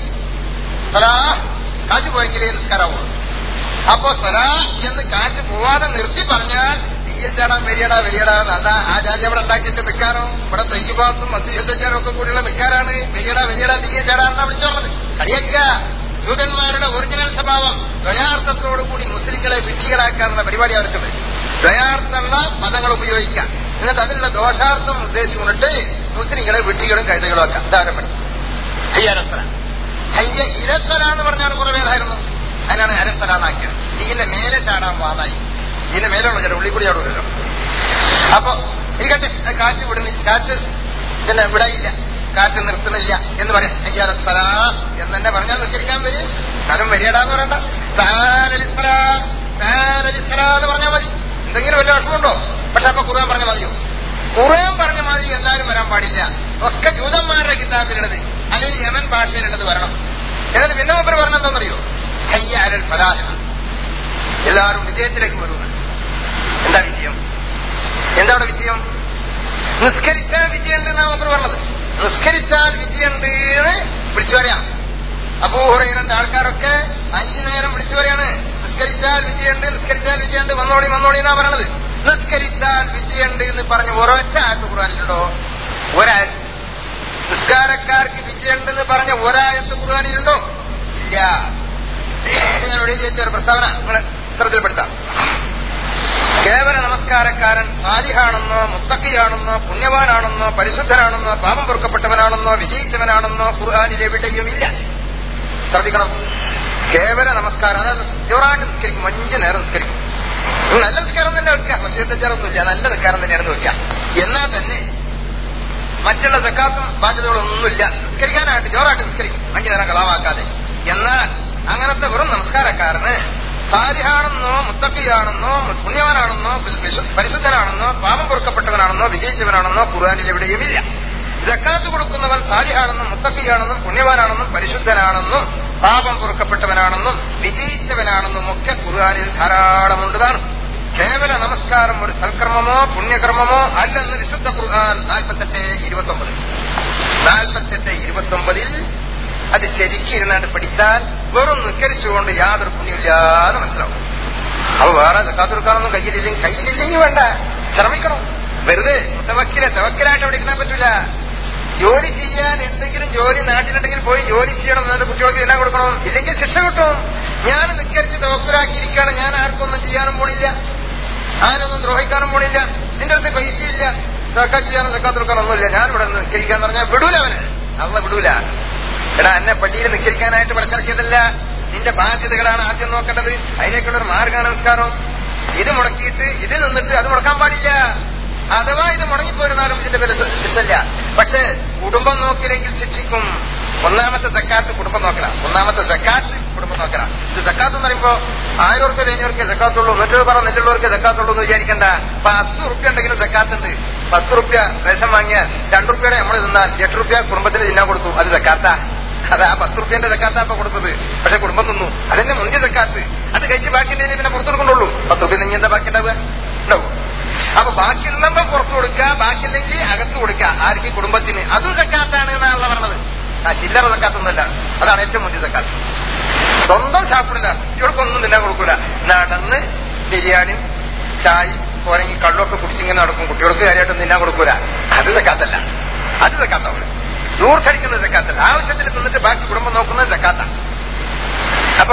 സലാ കാറ്റ് പോയെങ്കിലേ നിസ്കാരാവുള്ളൂ അപ്പോ സലാ എന്ന് കാറ്റ് പോവാതെ നിർത്തി പറഞ്ഞാൽ തീയിൽ ചാടാൻ വരിയടാ വരിയടാ അതാ ആ ജാതി അവിടെ ഉണ്ടാക്കിയിട്ട് നിൽക്കാനോ ഇവിടെ തെയ്യഭാഗത്തും മത്സ്യച്ചാനും ഒക്കെ കൂടിയുള്ള നിൽക്കാനാണ് വരിയടാ വരിയടാ തീയിൽ ചാടാന്നാ വിളിച്ചോളത് കളിയാക്കുക ജൂതന്മാരുടെ ഒറിജിനൽ സ്വഭാവം ദ്വയാർത്ഥത്തോടുകൂടി മുസ്ലിങ്ങളെ വിഡ്ഢികളാക്കാനുള്ള പരിപാടി അവർക്കുണ്ട് ദ്വയാർത്ഥമുള്ള പദങ്ങൾ ഉപയോഗിക്കാം എന്നിട്ട് അതിനുള്ള ദോഷാർത്ഥം ഉദ്ദേശിച്ചുകൊണ്ടിട്ട് മുസ്ലിങ്ങളെ വിഡ്ഢികളും കഴുതുകളും ആക്കാം ഇതാണ് പണി ഹയ്യരസല ഹയ്യ ഇരസല എന്ന് പറഞ്ഞാൽ കുറെ പേരായിരുന്നു അതിനാണ് അരസല എന്നാക്കിയത് ഇതിന്റെ മേലെ ചാടാൻ വാതായി ഇതിന്റെ മേലുള്ള ചേട്ടാ ഉള്ളിൽ കൂടി ചാടൂലല്ലോ അപ്പൊ ഇരിക്കട്ടെ കാറ്റ് വിടുന്ന കാറ്റ് പിന്നെ വിടായില്ല കാറ്റ് നിർത്തുന്നില്ല എന്ന് പറയാം അയ്യാല സലാ എന്ന് തന്നെ പറഞ്ഞാൽ നിസ്കരിക്കാൻ വരും സ്ഥലം വരികടാന്ന് പറയണ്ട താനലിസ്സലാ താനലിസ്സലാ എന്ന് പറഞ്ഞാൽ മതി എന്തെങ്കിലും വല്ല വിഷമമുണ്ടോ പക്ഷെ അപ്പൊ ഖുർആൻ പറഞ്ഞ മതിയോ ഖുർആൻ പറഞ്ഞ മാതിരി എന്തായാലും വരാൻ പാടില്ല ഒക്കെ ജൂതന്മാരുടെ കിതാബിലുള്ളത് അല്ലെങ്കിൽ യമൻ ഭാഷയിലുള്ളത് വരണം എന്നിട്ട് പിന്നെ മുമ്പ് പറഞ്ഞെന്താണെന്നറിയോ ഹയ്യാരൽ ഫലാഹ എല്ലാവരും വിജയത്തിലേക്ക് വരുന്നു എന്താ വിജയം എന്താ അവിടെ വിജയം നിസ്കരിച്ചാൽ വിജയമുണ്ട് എന്നാണ് മുമ്പ് പറഞ്ഞത് നിസ്കരിച്ചാൽ വിജയമുണ്ട് എന്ന് വിളിച്ചു പറയാം അപൂഹുറയുടെ ആൾക്കാരൊക്കെ അഞ്ചു നേരം വിളിച്ചു പറയാണ് നിസ്കരിച്ചാൽ വിജയമുണ്ട് നിസ്കരിച്ചാൽ വിജയമുണ്ട് വന്നോളി വന്നോളി എന്നാ പറയണത് നിസ്കരിച്ചാൽ വിജയമുണ്ട് എന്ന് പറഞ്ഞ് ഒരൊറ്റ ആയത്ത് ഖുർആാനിലുണ്ടോ ഒരായത്ത് നിസ്കാരക്കാർക്ക് വിജയമുണ്ടെന്ന് പറഞ്ഞ ഒരായത്ത് ഖുർആാനിലുണ്ടോ ഇല്ല ഞാൻ ഇവിടെ ചോദിച്ച ഒരു പ്രസ്താവന നിങ്ങൾ ശ്രദ്ധയിൽപ്പെടുത്താം കേവല നമസ്കാരക്കാരൻ സാലിഹാണെന്നോ മുത്തക്കിയാണെന്നോ പുണ്യവാനാണെന്നോ പരിശുദ്ധനാണെന്നോ പാപം പൊറുക്കപ്പെട്ടവനാണെന്നോ വിജയിച്ചവനാണെന്നോ ഖുർആാനിൽ എവിടെയുമില്ല ശ്രദ്ധിക്കണം കേവല നമസ്കാരം അതായത് ജോറായിട്ട് നിസ്കരിക്കും അഞ്ച് നേരം നിസ്കരിക്കും ഉം, നല്ല നിസ്കാരം തന്നെ വെക്കുക മസ്ജിദൊന്നുമില്ല നല്ല നിസ്കാരം തന്നെയാണെന്ന് വെക്കാം എന്നാൽ തന്നെ മറ്റുള്ള സക്കാത്തും ബാധ്യതകളൊന്നുമില്ല നിസ്കരിക്കാനായിട്ട് ജോറായിട്ട് നിസ്കരിക്കും അഞ്ചു നേരം കളവാക്കാതെ എന്നാൽ അങ്ങനത്തെ വെറും നമസ്കാരക്കാരന് സാരിഹാണെന്നോ മുത്തക്കിയാണെന്നോ പുണ്യവാനാണെന്നോ വിശു- പരിശുദ്ധനാണെന്നോ പാപം പൊറുക്കപ്പെട്ടവനാണെന്നോ വിജയിച്ചവനാണെന്നോ ഖുർആാനിൽ എവിടെയുമില്ല ജക്കാത്ത് കൊടുക്കുന്നവൻ സാലിഹാണെന്നും മുത്തക്കിയാണെന്നും പുണ്യവാനാണെന്നും പരിശുദ്ധനാണെന്നും പാപം പൊറുക്കപ്പെട്ടവനാണെന്നും വിജയിച്ചവനാണെന്നും ഒക്കെ ഖുർആാനിൽ ധാരാളമുണ്ടതാണ് കേവല നമസ്കാരം ഒരു സൽക്കർമ്മമോ പുണ്യകർമ്മമോ അല്ലെന്ന് വിശുദ്ധ ഖുർആൻ നാൽപ്പത്തെട്ട് ഇരുപത്തി ഒമ്പത് നാൽപ്പത്തെട്ട് ഇരുപത്തി ഒമ്പതിൽ അത് ശരിക്കും ഇരുന്നാണ്ട് പഠിച്ചാൽ വെറും നിക്കരിച്ചുകൊണ്ട് യാതൊരു പുണ്യമില്ലാതെ മനസ്സിലാവും അപ്പൊ വേറെ സക്കാത്തുർക്കാനൊന്നും കയ്യിലില്ലെങ്കിൽ കയ്യിലില്ലെങ്കിൽ വേണ്ട ശ്രമിക്കണം വെറുതെ തവക്കിലെ തവക്കിലായിട്ട് പഠിക്കാൻ പറ്റില്ല ജോലി ചെയ്യാൻ എന്തെങ്കിലും ജോലി നാട്ടിലുണ്ടെങ്കിൽ പോയി ജോലി ചെയ്യണം എന്നിട്ട് കുട്ടികൾക്ക് എല്ലാം കൊടുക്കണം ഇല്ലെങ്കിൽ ശിക്ഷ കിട്ടും ഞാൻ നിക്കരിച്ച് തവക്കിലാക്കിയിരിക്കുകയാണ് ഞാൻ ആർക്കൊന്നും ചെയ്യാനും പോണില്ല ആരൊന്നും ദ്രോഹിക്കാനും പോണില്ല നിന്റെ അടുത്ത് പൈസയില്ല സക്കാത്ത് ചെയ്യാനും സക്കാത്തുർക്കാനും ഒന്നുമില്ല ഞാൻ ഇവിടെ നിസ്കരിക്കാന്ന് പറഞ്ഞാൽ വിടൂല അവന് അവ വിടൂല എടാ എന്നെ പള്ളിയിൽ നിസ്കരിക്കാനായിട്ട് വിളക്കിറക്കിയതല്ല നിന്റെ ബാധ്യതകളാണ് ആദ്യം നോക്കേണ്ടത് അതിലേക്കുള്ള ഒരു മാർഗമാണ് നിസ്കാരം ഇത് മുടക്കിയിട്ട് ഇത് നിന്നിട്ട് അത് മുടക്കാൻ പാടില്ല അഥവാ ഇത് മുടങ്ങിപ്പോരുന്നാലും ഇതിന്റെ പേര് ശി- ശിക്ഷയില്ല പക്ഷെ കുടുംബം നോക്കിയില്ലെങ്കിൽ ശിക്ഷിക്കും ഒന്നാമത്തെ ജക്കാത്ത് കുടുംബം നോക്കണം ഒന്നാമത്തെ ജക്കാത്ത് കുടുംബം നോക്കണം ഇത് ജക്കാത്ത് എന്ന് പറയുമ്പോ ആയിരം ഉറുപ്പ്യ കഴിഞ്ഞവർക്ക് ജക്കാത്തുള്ളൂ എന്നിട്ട് പറ നെല്ലുള്ളവർക്ക് ജക്കാത്തുള്ളൂ എന്ന് വിചാരിക്കണ്ട പത്ത് ഉറുപ്പ്യ ഉണ്ടെങ്കിലും ജക്കാത്തുണ്ട് പത്ത് ഉറുപ്പ്യ റേഷൻ വാങ്ങിയാൽ രണ്ടു റുപ്യയുടെ നമ്മൾ തിന്നാൽ എട്ട് റുപ്യ കുടുംബത്തിന് തിന്നാൻ കൊടുത്തു അത് ജക്കാത്താ അത് ആ പത്ത് റുപ്യന്റെ ജക്കാത്താ ഇപ്പൊ കൊടുത്തത് പക്ഷെ കുടുംബം തിന്നു അതിന്റെ മുന്തിയ ജക്കാത്ത് അത് കഴിച്ച് ബാക്കി ഉണ്ടെങ്കിൽ പിന്നെ പുറത്തു കൊടുക്കുന്നുള്ളൂ പത്ത് റുപ്യ നിങ്ങൾ എന്താ ബാക്കി ഉണ്ടാവുക ഉണ്ടാവും അപ്പൊ ബാക്കിയുള്ളപ്പോ പുറത്തു കൊടുക്കുക ബാക്കിയില്ലെങ്കിൽ അകത്ത് കൊടുക്കുക ആർക്ക് കുടുംബത്തിന് അതും ജക്കാത്താണ് എന്നാണല്ലോ പറഞ്ഞത് ആ ചില്ലറ ജക്കാത്തൊന്നുമല്ല അതാണ് ഏറ്റവും മുന്തിയ ജക്കാത്ത് സ്വന്തം ഷാപ്പിടില്ല കുട്ടികൾക്കൊന്നും തിന്നാൻ കൊടുക്കൂല നടന്ന് ബിരിയാണിയും ചായയും പോരെങ്കിൽ കള്ളൊക്കെ കുടിച്ചിങ്ങനെ നടക്കും കുട്ടികൾക്ക് കാര്യമായിട്ട് തിന്നാൻ കൊടുക്കൂല അത് ജക്കാത്തല്ല അത് ജക്കാത്താവില്ല ദൂർത്തടിക്കുന്ന ജക്കാത്തല്ല ആവശ്യത്തിന് തിന്നിട്ട് ബാക്കി കുടുംബം നോക്കുന്നത് ജക്കാത്താണ് അപ്പോ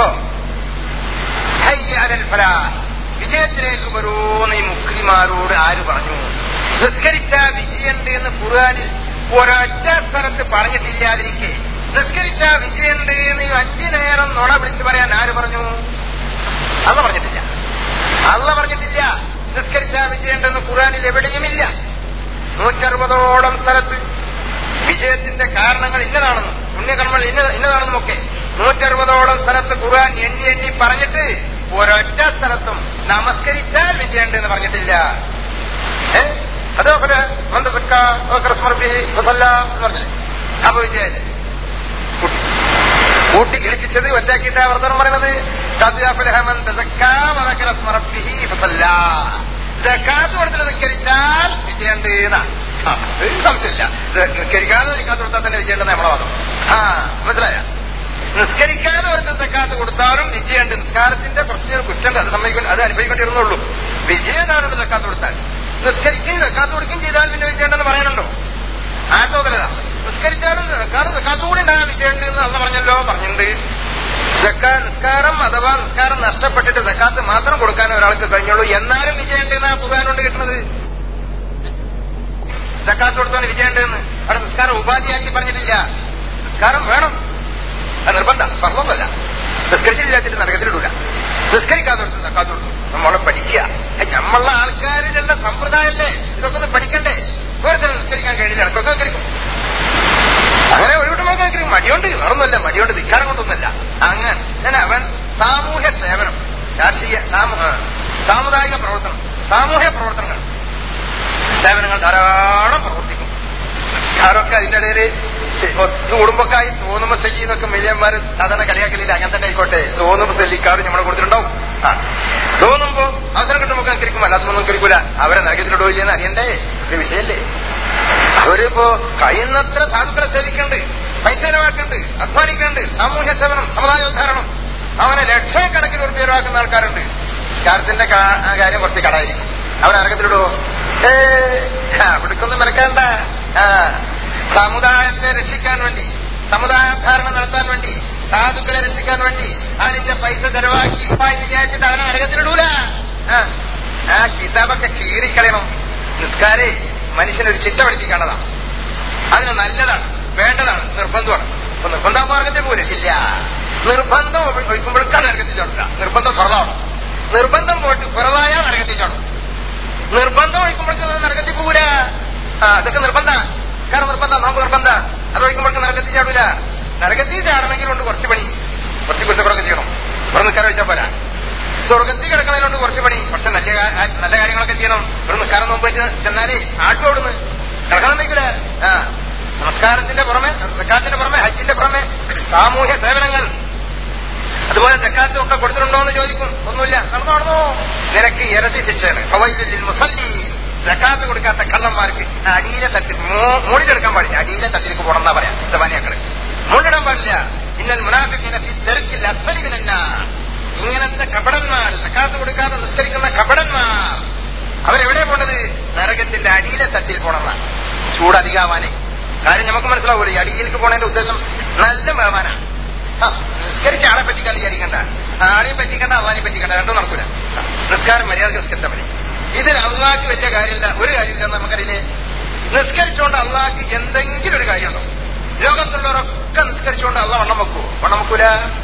ഹയ്യ അലൽ ഫലാഹ്. വിജയത്തിലേക്ക് വരൂന്ന് ഈ മുക്രിമാരോട് ആര് പറഞ്ഞു നിസ്കരിച്ച വിജയുണ്ട് എന്ന് ഖുർആാനിൽ ഒരൊറ്റ സ്ഥലത്ത് പറഞ്ഞിട്ടില്ലാതിരിക്കെ നിസ്കരിച്ച വിജയുണ്ട് എന്ന് ഈ അഞ്ചു നേരം നുണ വിളിച്ചു പറയാൻ ആര് പറഞ്ഞു അല്ല പറഞ്ഞിട്ടില്ല അല്ല പറഞ്ഞിട്ടില്ല നിസ്കരിച്ച വിജയുണ്ടെന്ന് ഖുർആാനിൽ എവിടെയുമില്ല നൂറ്ററുപതോളം സ്ഥലത്ത് വിജയത്തിന്റെ കാരണങ്ങൾ ഇന്നതാണെന്നും പുണ്യകർമ്മങ്ങൾ ഇന്ന ഇന്നതാണെന്നുമൊക്കെ നൂറ്ററുപതോളം സ്ഥലത്ത് ഖുർആൻ എണ്ണി എണ്ണി പറഞ്ഞിട്ട് ഒരൊറ്റ സ്ഥലത്തും നമസ്കരിച്ചാൽ വിജയുണ്ട് എന്ന് പറഞ്ഞിട്ടില്ല ഏ അതേപോലെ സമർപ്പി എന്ന് പറഞ്ഞില്ലേ അപ്പൊ വിജയല്ലേ കൂട്ടി കൂട്ടി കിളിപ്പിച്ചത് ഒറ്റാക്കിയിട്ട് വർത്തനം പറയണത് ഖദ്യാഫുൽഹമൻ തസക്കാമതക്കര സ്മറപ്പിഹി ഫസല്ലാ ജക്കാത്ത് കൊടുത്തിട്ട് നിസ്കരിച്ചാൽ വിജയുണ്ട് എന്നാണ് ആ, ഒരു സംശയമില്ല ഇത് നിസ്കരിക്കാതെ ജക്കാത്ത് കൊടുത്താൽ തന്നെ വിജയുണ്ടെന്ന് നമ്മളെ വാദം ആ മനസ്സിലായ നിസ്കരിക്കാതെ ഒരുത്തൻ ജക്കാത്ത് കൊടുത്താലും വിജയുണ്ട് നിസ്കാരത്തിന്റെ പ്രത്യേക കുറ്റം അത് സമ്മതിക്കൊണ്ട് അത് അനുഭവിക്കേണ്ടിയിരുന്നുള്ളൂ വിജയനാണ് ജക്കാത്ത് കൊടുത്താൽ നിസ്കരിക്കുകയും ജക്കാത്ത് കൊടുക്കുകയും ചെയ്താൽ പിന്നെ വിജയുണ്ടെന്ന് പറയാനുണ്ടോ ആ തോന്നലത നിസ്കരിച്ചാലും നിസ്കാരം നിസ്കാരത്തുകൂടി ഉണ്ടാകാൻ വിജയുണ്ട് എന്ന് അന്ന് പറഞ്ഞല്ലോ പറഞ്ഞിട്ടുണ്ട് ജക്കാ നിസ്കാരം അഥവാ നിസ്കാരം നഷ്ടപ്പെട്ടിട്ട് ജക്കാത്ത് മാത്രം കൊടുക്കാൻ ഒരാൾക്ക് കഴിഞ്ഞുള്ളൂ എന്നാലും വിജയുണ്ട് എന്നാ ഖുർആാനുണ്ട് കിട്ടുന്നത് ജക്കാത്ത് കൊടുത്തോണ്ട് വിജയുണ്ട് എന്ന് അവിടെ നിസ്കാരം ഉപാധിയാക്കി പറഞ്ഞിട്ടില്ല നിസ്കാരം വേണം അത് നിർബന്ധം സർവമല്ല നിസ്കരിച്ചില്ലാച്ചിട്ട് നരകത്തിലിടൂല നിസ്കരിക്കാതെ കൊടുത്ത് ജക്കാത്ത് കൊടുത്തു നമ്മളെ പഠിക്കുക നമ്മളുടെ ആൾക്കാരിലുള്ള സമ്പ്രദായമല്ലേ ഇതൊക്കെ ഒന്ന് പഠിക്കണ്ടേ വെറുതെ നിസ്കരിക്കാൻ കഴിയില്ല ഇടയ്ക്കൊക്കെ നിസ്കരിക്കും അങ്ങനെ ഒഴിവിട്ടുമ്പോൾ കേൾക്കും മടിയോണ്ട് വേറൊന്നുമല്ല മടിയോണ്ട് ധിക്കാരം കൊണ്ടൊന്നുമല്ല അങ്ങനെ ഞാൻ അവൻ സാമൂഹ്യ സേവനം രാഷ്ട്രീയ സാമൂ- ആ, സാമുദായിക പ്രവർത്തനം സാമൂഹ്യ പ്രവർത്തനങ്ങൾ സേവനങ്ങൾ ധാരാളം പ്രവർത്തിക്കും നിസ്കാരമൊക്കെ അതിന്റെ ഇടയിൽ ഒത്തു കുടുംബക്കായി തോന്നുമ്പോ സെല്ലി എന്നൊക്കെ മിലിയന്മാര് സാധാരണ കളിയാക്കലില്ല അങ്ങനെ തന്നെ ആയിക്കോട്ടെ തോന്നുമ്പോ സെല്ലിക്കാർ നമ്മളെ കൊടുത്തിട്ടുണ്ടാവും ആ തോന്നുമ്പോ അവസരം കിട്ടുമ്പോ കരിക്കും അല്ലാത്തൊന്നും കരിക്കൂല അവരെ നരകത്തിലിടുകയോ ചെയ്യുന്ന അറിയണ്ടേ ഒരു വിഷയല്ലേ അവരിപ്പോ കഴിയുന്നത്ര സാധുക്കളെ സേവിക്കുന്നുണ്ട് പൈസ ചെലവാക്കുന്നുണ്ട് അധ്വാനിക്കുന്നുണ്ട് സാമൂഹ്യ സേവനം സമുദായോദ്ധാരണം അവനെ ലക്ഷക്കണക്കിന് ഉറുപ്പ് ചെലവാക്കുന്ന ആൾക്കാരുണ്ട് നിസ്കാരത്തിന്റെ കാ- ആ കാര്യം കുറച്ച് കടായിരിക്കും അവൻ അരകത്തിലിടുവോ ഏ അവിടേക്കൊന്നും മെനക്കേണ്ട ആ സമുദായത്തെ രക്ഷിക്കാൻ വേണ്ടി സമുദായോദ്ധാരണം നടത്താൻ വേണ്ടി സാധുക്കളെ രക്ഷിക്കാൻ വേണ്ടി അതിന്റെ പൈസ ചെലവാക്കി ഇപ്പായി വിചാരിച്ചിട്ട് അവനെ അരകത്തിലിടൂല ആ ആ കിതാബൊക്കെ കീറിക്കളയണം നിസ്കാരേ മനുഷ്യനൊരു ചിട്ട പഠിപ്പിക്കേണ്ടതാണ് അതിന് നല്ലതാണ് വേണ്ടതാണ് നിർബന്ധമാണ് അപ്പൊ നിർബന്ധ മാർഗത്തെ പോലെ ഇല്ല നിർബന്ധം ഒഴിക്കുമ്പോഴേക്കാണ് നരകത്തിൽ ചാടുക നിർബന്ധം ഫറലാണ് നിർബന്ധം പോയിട്ട് ഫറലായ നരകത്തിൽ ചാടും നിർബന്ധം ഒഴിക്കുമ്പോഴേക്കും നരകത്തിൽ പോകൂല ആ അതൊക്കെ നിർബന്ധ കാരണം നിർബന്ധ നോമ്പ് നിർബന്ധ അത് ഒഴിക്കുമ്പോഴേക്കും നരകത്തിൽ ചാടൂല നരകത്തിൽ ചാടണമെങ്കിൽ ഉണ്ട് കുറച്ച് പണി കുറച്ച് കുറ്റപ്പുറമൊക്കെ ചെയ്യണം ഇവിടെ നിൽക്കാറ് വെച്ചാൽ പോരാ സ്വർഗത്തിൽ കിടക്കുന്നതിനുണ്ട് കുറച്ച് പണി പക്ഷെ നല്ല കാ- നല്ല കാര്യങ്ങളൊക്കെ ചെയ്യണം ഇവിടെ നിൽക്കാറ് നോമ്പ് വെച്ച് ചെന്നാലേ ആട്ടും അവിടുന്ന് കിടക്കണം വയ്ക്കൂല ആ നമസ്കാരത്തിന്റെ പുറമെ സക്കാത്തിന്റെ പുറമെ ഹജ്ജിന്റെ പുറമെ സാമൂഹ്യ സേവനങ്ങൾ അതുപോലെ ജക്കാത്തും ഒക്കെ കൊടുത്തിട്ടുണ്ടോ എന്ന് ചോദിക്കും ഒന്നുമില്ല നടന്നു നടന്നു നിനക്ക് ഇരട്ടി ശിക്ഷയാണ് ഫവൈലുൽ മുസല്ലി ജക്കാത്ത് കൊടുക്കാത്ത കള്ളന്മാർക്ക് അടിയിലെ തട്ടിൽ മൂടിലെടുക്കാൻ പാടില്ല അടിയിലെ തട്ടിലേക്ക് പോകണം എന്നാ പറയാം തവാനിയാക്കള് മൂടിടാൻ പാടില്ല ഇന്നൽ മുനാഫിക്കിനെ തിരക്കില്ല അസ്വലിമിനല്ല ഇങ്ങനത്തെ കപടന്മാർ ജക്കാത്ത് കൊടുക്കാതെ നിസ്കരിക്കുന്ന കപടന്മാർ അവരെവിടെ പോണത് നരകത്തിന്റെ അടിയിലെ തട്ടിൽ പോണെന്നാണ് ചൂട് അധികാവാനേ കാര്യം നമുക്ക് മനസ്സിലാവൂല ഈ അടിയിലേക്ക് പോണതിന്റെ ഉദ്ദേശം നല്ല വേവാനാണ് ആ, നിസ്കരിച്ച ആളെ പറ്റിക്കാൻ വിചാരിക്കണ്ട ആളെയും പറ്റിക്കണ്ട അള്ളാനെയും പറ്റിക്കണ്ട രണ്ടും നടക്കൂല ആ, നിസ്കാരം മര്യാദ നിസ്കരിച്ചാൽ മതി ഇതിൽ അള്ളാഹ്ക്ക് വലിയ കാര്യമില്ല ഒരു കാര്യമില്ല നമുക്കറിയില്ലേ നിസ്കരിച്ചുകൊണ്ട് അള്ളാഹ്ക്ക് എന്തെങ്കിലും ഒരു കാര്യമുണ്ടോ ലോകത്തുള്ളവരൊക്കെ നിസ്കരിച്ചുകൊണ്ട് അള്ളാഹ് വണ്ണം വെക്കുവോ വണ്ണം വെക്കൂല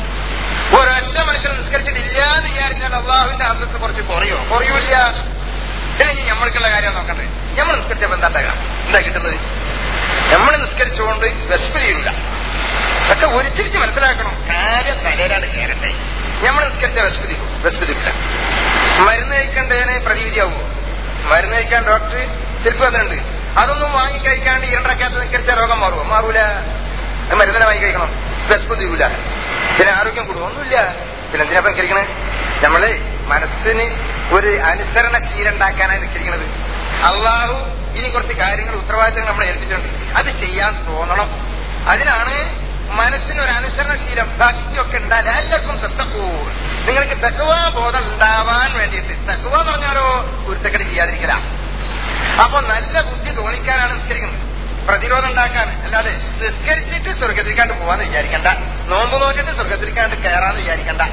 ഒരൊറ്റ മനുഷ്യൻ നിസ്കരിച്ചിട്ടില്ല എന്ന് വിചാരിച്ചാൽ അള്ളാഹുവിന്റെ അന്തസ് കുറച്ച് കുറയോ കുറയൂല ഇല്ലെങ്കിൽ നമ്മൾക്കുള്ള കാര്യം നോക്കണ്ടേ നമ്മൾ നിസ്കരിച്ചപ്പോ എന്താ ഉണ്ടാകാം? എന്താ കിട്ടുന്നത് നമ്മൾ നിസ്കരിച്ചുകൊണ്ട് വിശപ്പ് ചെയ്യൂല അതൊക്കെ ഉരുത്തിരിച്ച് മനസ്സിലാക്കണം കാര്യം തലയിലാണ് കയറട്ടെ നമ്മൾ നിസ്കരിച്ച വിശപ്പിക്കും വിശപ്പിക്കില്ല മരുന്ന് കഴിക്കേണ്ടതിന് പ്രതിവിധിയാവുമോ മരുന്ന് കഴിക്കാൻ ഡോക്ടർ ശില്പം തന്നിട്ടുണ്ട് അതൊന്നും വാങ്ങി കഴിക്കാണ്ട് ഇരണ്ടക്കാത്ത നിസ്കരിച്ച രോഗം മാറുമോ മാറൂല അത് മരുന്നിനെ വാങ്ങി കഴിക്കണം വിശപ്പ് തീരൂല പിന്നെ ആരോഗ്യം കൂടുമോ ഒന്നുമില്ല പിന്നെ എന്തിനാ നിസ്കരിക്കണേ നമ്മള് മനസ്സിന് ഒരു അനുസരണ ശീലം ഉണ്ടാക്കാനാണ് നിസ്കരിക്കുന്നത് അള്ളാഹു ഇനി കുറച്ച് കാര്യങ്ങൾ ഉത്തരവാദിത്തങ്ങൾ നമ്മളെ ഏൽപ്പിച്ചിട്ടുണ്ട് അത് ചെയ്യാൻ തോന്നണം അതിനാണ് മനസ്സിന് ഒരു അനുസരണശീലം ഭക്തിയൊക്കെ ഉണ്ടായാൽ എല്ലാവർക്കും തെത്തക്കൂ നിങ്ങൾക്ക് തെക്കുവാ ബോധം ഉണ്ടാവാൻ വേണ്ടിയിട്ട് തെക്കുവ എന്ന് പറഞ്ഞാലോ കുരുത്തക്കടി ചെയ്യാതിരിക്കല അപ്പൊ നല്ല ബുദ്ധി തോന്നിക്കാനാണ് നിസ്കരിക്കുന്നത് പ്രതിരോധം ഉണ്ടാക്കാൻ അല്ലാതെ നിസ്കരിച്ചിട്ട് സ്വർഗത്തിരിക്കാണ്ട് പോവാന്ന് വിചാരിക്കണ്ട നോമ്പ് നോക്കിയിട്ട് സ്വർഗത്തിരിക്കാണ്ട് കയറാന്ന് വിചാരിക്കണ്ട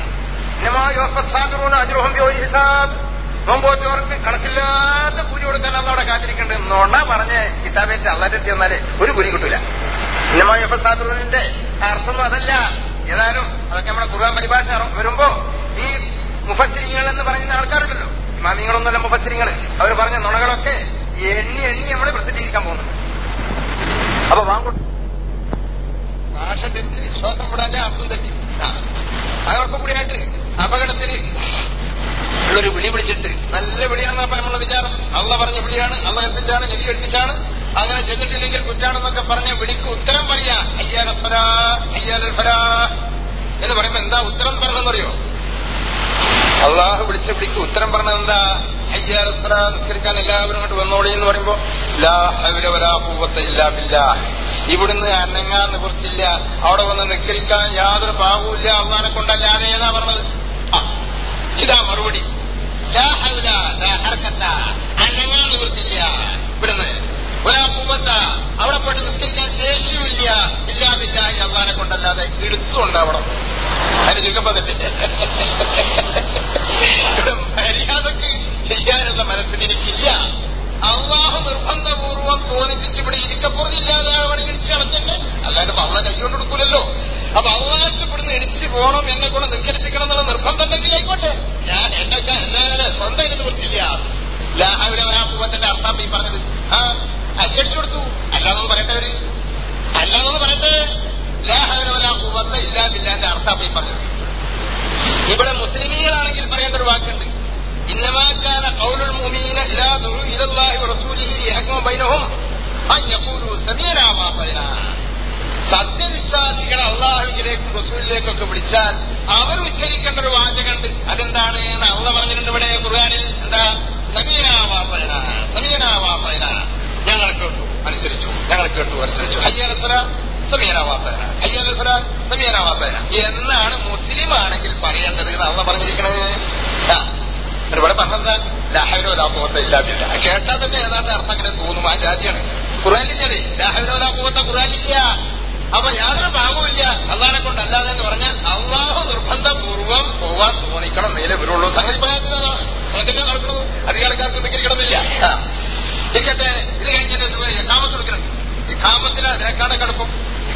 അജുറഹം ഹിസാബ് നോമ്പോറ്റവർക്ക് കണക്കില്ലാത്ത കൂലി കൊടുക്കാൻ അന്ന് അവിടെ കാത്തിരിക്കുന്നുണ്ട് നോണ പറഞ്ഞ് കിതാബേറ്റ് അള്ളാറ്റെത്തി വന്നാല് ഒരു കൂലി കിട്ടൂല ഇന്നമായ ഫസാദുറിന്റെ അർത്ഥമൊന്നും അതല്ല ഏതായാലും അതൊക്കെ നമ്മുടെ ഖുർആൻ പരിഭാഷ വരുമ്പോ ഈ മുഫത്തിരിങ്ങൾ എന്ന് പറയുന്ന ആൾക്കാരുണ്ടല്ലോ ഇമാമിങ്ങളൊന്നുമല്ല മുഫത്തിരിങ്ങൾ അവർ പറഞ്ഞ നുണകളൊക്കെ എണ്ണി എണ്ണി നമ്മളെ പ്രസിദ്ധീകരിക്കാൻ പോകുന്നുണ്ട് അപ്പൊ വാങ്ങോ ഭാഷ തെറ്റി ശ്വാസം വിടാന്റെ അർത്ഥം തെറ്റി ആ. അതോടൊപ്പം കൂടിയായിട്ട് അപകടത്തിന് ഉള്ളൊരു വിളി വിളിച്ചിട്ട് നല്ല വിളിയാണെന്ന് അപ്പൊ നമ്മളെ വിചാരം അള്ള പറഞ്ഞ വിളിയാണ് അള്ള എത്തിച്ചാണ് നബി എടുപ്പിച്ചാണ് അങ്ങനെ ചെന്നിട്ടില്ലെങ്കിൽ കുറ്റാണെന്നൊക്കെ പറഞ്ഞ വിളിക്ക് ഉത്തരം പറയാ അയ്യാൽ ഫലാ അയ്യാൽ ഫലാ എന്ന് പറയുമ്പോ എന്താ ഉത്തരം പറഞ്ഞെന്നറിയോ അള്ളാഹു വിളിച്ച വിളിക്ക് ഉത്തരം പറഞ്ഞത് എന്താ അയ്യാൽ ഫലാ നിസ്കരിക്കാൻ എല്ലാവരും അങ്ങോട്ട് വന്നോളി എന്ന് പറയുമ്പോ ലാ ഹൗല വലാ ഖുവ്വത്ത ഇല്ലാ ബില്ലാഹ് ഇവിടുന്ന് അനങ്ങാൻ നിവൃത്തില്ല അവിടെ വന്ന് നിസ്കരിക്കാൻ യാതൊരു പാവവുമില്ല അള്ളഹാനെ കൊണ്ടല്ലാതെ ഏതാ പറഞ്ഞത് ആ ഇതാ മറുപടി ലാ ഹൗല ലാ ഹർക്കത്ത അനങ്ങാൻ നിവൃത്തില്ല ഇവിടുന്ന് ഒരാ പൂവത്ത അവിടെ പോയിട്ട് നിസ്കരിക്കാൻ ശേഷിയില്ല ഇല്ലാതില്ല ഈ അള്ളഹാനെ കൊണ്ടല്ലാതെ എടുത്തുണ്ടാവണം അതിന് ചുരുക്കപ്പതില്ലേ ഇവിടെ മര്യാദക്ക് ചെയ്യാനുള്ള മനസ്സിന് എനിക്കില്ല അള്ളാഹു നിർബന്ധപൂർവ്വം തോന്നിപ്പിച്ച് ഇവിടെ ഇരിക്കപ്പുറത്തില്ലാതെ അവിടെ ഇടിച്ച് കളഞ്ഞെന്നെ അല്ലാണ്ട് അള്ള കൈകൊണ്ട് കൊടുക്കൂലല്ലോ അപ്പൊ അള്ളാഹത്ത് ഇവിടുന്ന് ഇടിച്ച് പോകണം എന്നെ കൊണ്ട് നിസ്കരിപ്പിക്കണം എന്നുള്ള നിർബന്ധം ഉണ്ടെങ്കിൽ ആയിക്കോട്ടെ ഞാൻ എന്നെ എന്നെ സ്വന്തം ഇത് നിവൃത്തില്ല ലാഹവിലെ ഒരാപ്പൂവത്തിന്റെ അർത്ഥം ഈ പറഞ്ഞത് ആ അച്ചടിച്ചു കൊടുത്തു അല്ലാതൊന്നും പറയട്ടവര് അല്ലാതൊന്ന് പറയട്ടെ ലാഹവിലെ ഒരാപ്പൂവത്തെ ഇല്ലാതില്ലാന്റെ അർത്ഥം ഈ പറഞ്ഞത് ഇവിടെ മുസ്ലിമീങ്ങളാണെങ്കിൽ പറയേണ്ട ഒരു വാക്കുണ്ട് إنما كان قول المؤمنين إذا دعوا إلى الله ورسوله ليحكم بينهم أن يقولوا سمعنا وأطعنا സത്യവിശ്വാസികളെ അള്ളാഹുവിലേക്കും റസൂലിലേക്കൊക്കെ വിളിച്ചാൽ അവർ ഉച്ചരിക്കേണ്ട ഒരു വാചകമുണ്ട് അതെന്താണ് എന്ന് അള്ള പറഞ്ഞിട്ടുണ്ട് ഇവിടെ ഖുർആാനിൽ എന്താ സമീനാവാപ്പയന സമീനാവാപ്പയന ഞങ്ങൾ കേട്ടു അനുസരിച്ചു ഞങ്ങൾ കേട്ടു അനുസരിച്ചു അയ്യാലസ്വര സമീനാവാപ്പയന അയ്യാലസ്വര സമീനാവാപ്പയന എന്നാണ് മുസ്ലിം ആണെങ്കിൽ പറയേണ്ടത് എന്ന് അള്ള പറഞ്ഞിരിക്കണത് ആ ഇവിടെ പറഞ്ഞെന്താ ലാഹവിനോ ലാഭവത്ത ഇല്ലാതില്ല കേട്ടാൽ തന്നെ ഏതാണ്ട് അർത്ഥം അങ്ങനെ തോന്നും ആ ജാതിയാണ് ഖുറാനില്ലേ ലാഹവിനോ ലാഭവത്ത ഖുറാനില്ല അപ്പൊ യാതൊരു ഭാഗവുമില്ല അള്ളാനെ കൊണ്ട് അല്ലാതെ എന്ന് പറഞ്ഞാൽ അള്ളാഹു നിർബന്ധപൂർവ്വം പോവാൻ തോന്നിക്കണം നേരെ വരുള്ളൂ സംഗതി എന്തൊക്കെ നടക്കുന്നു അധികം ആൾക്കാർക്ക് നിൽക്കണമെന്നില്ല ഇരിക്കട്ടെ ഇത് കഴിഞ്ഞിട്ട് കാമത്ത് കൊടുക്കണം ഈ കാമത്തിന് അതിനേക്കാളെ കടുപ്പം ഈ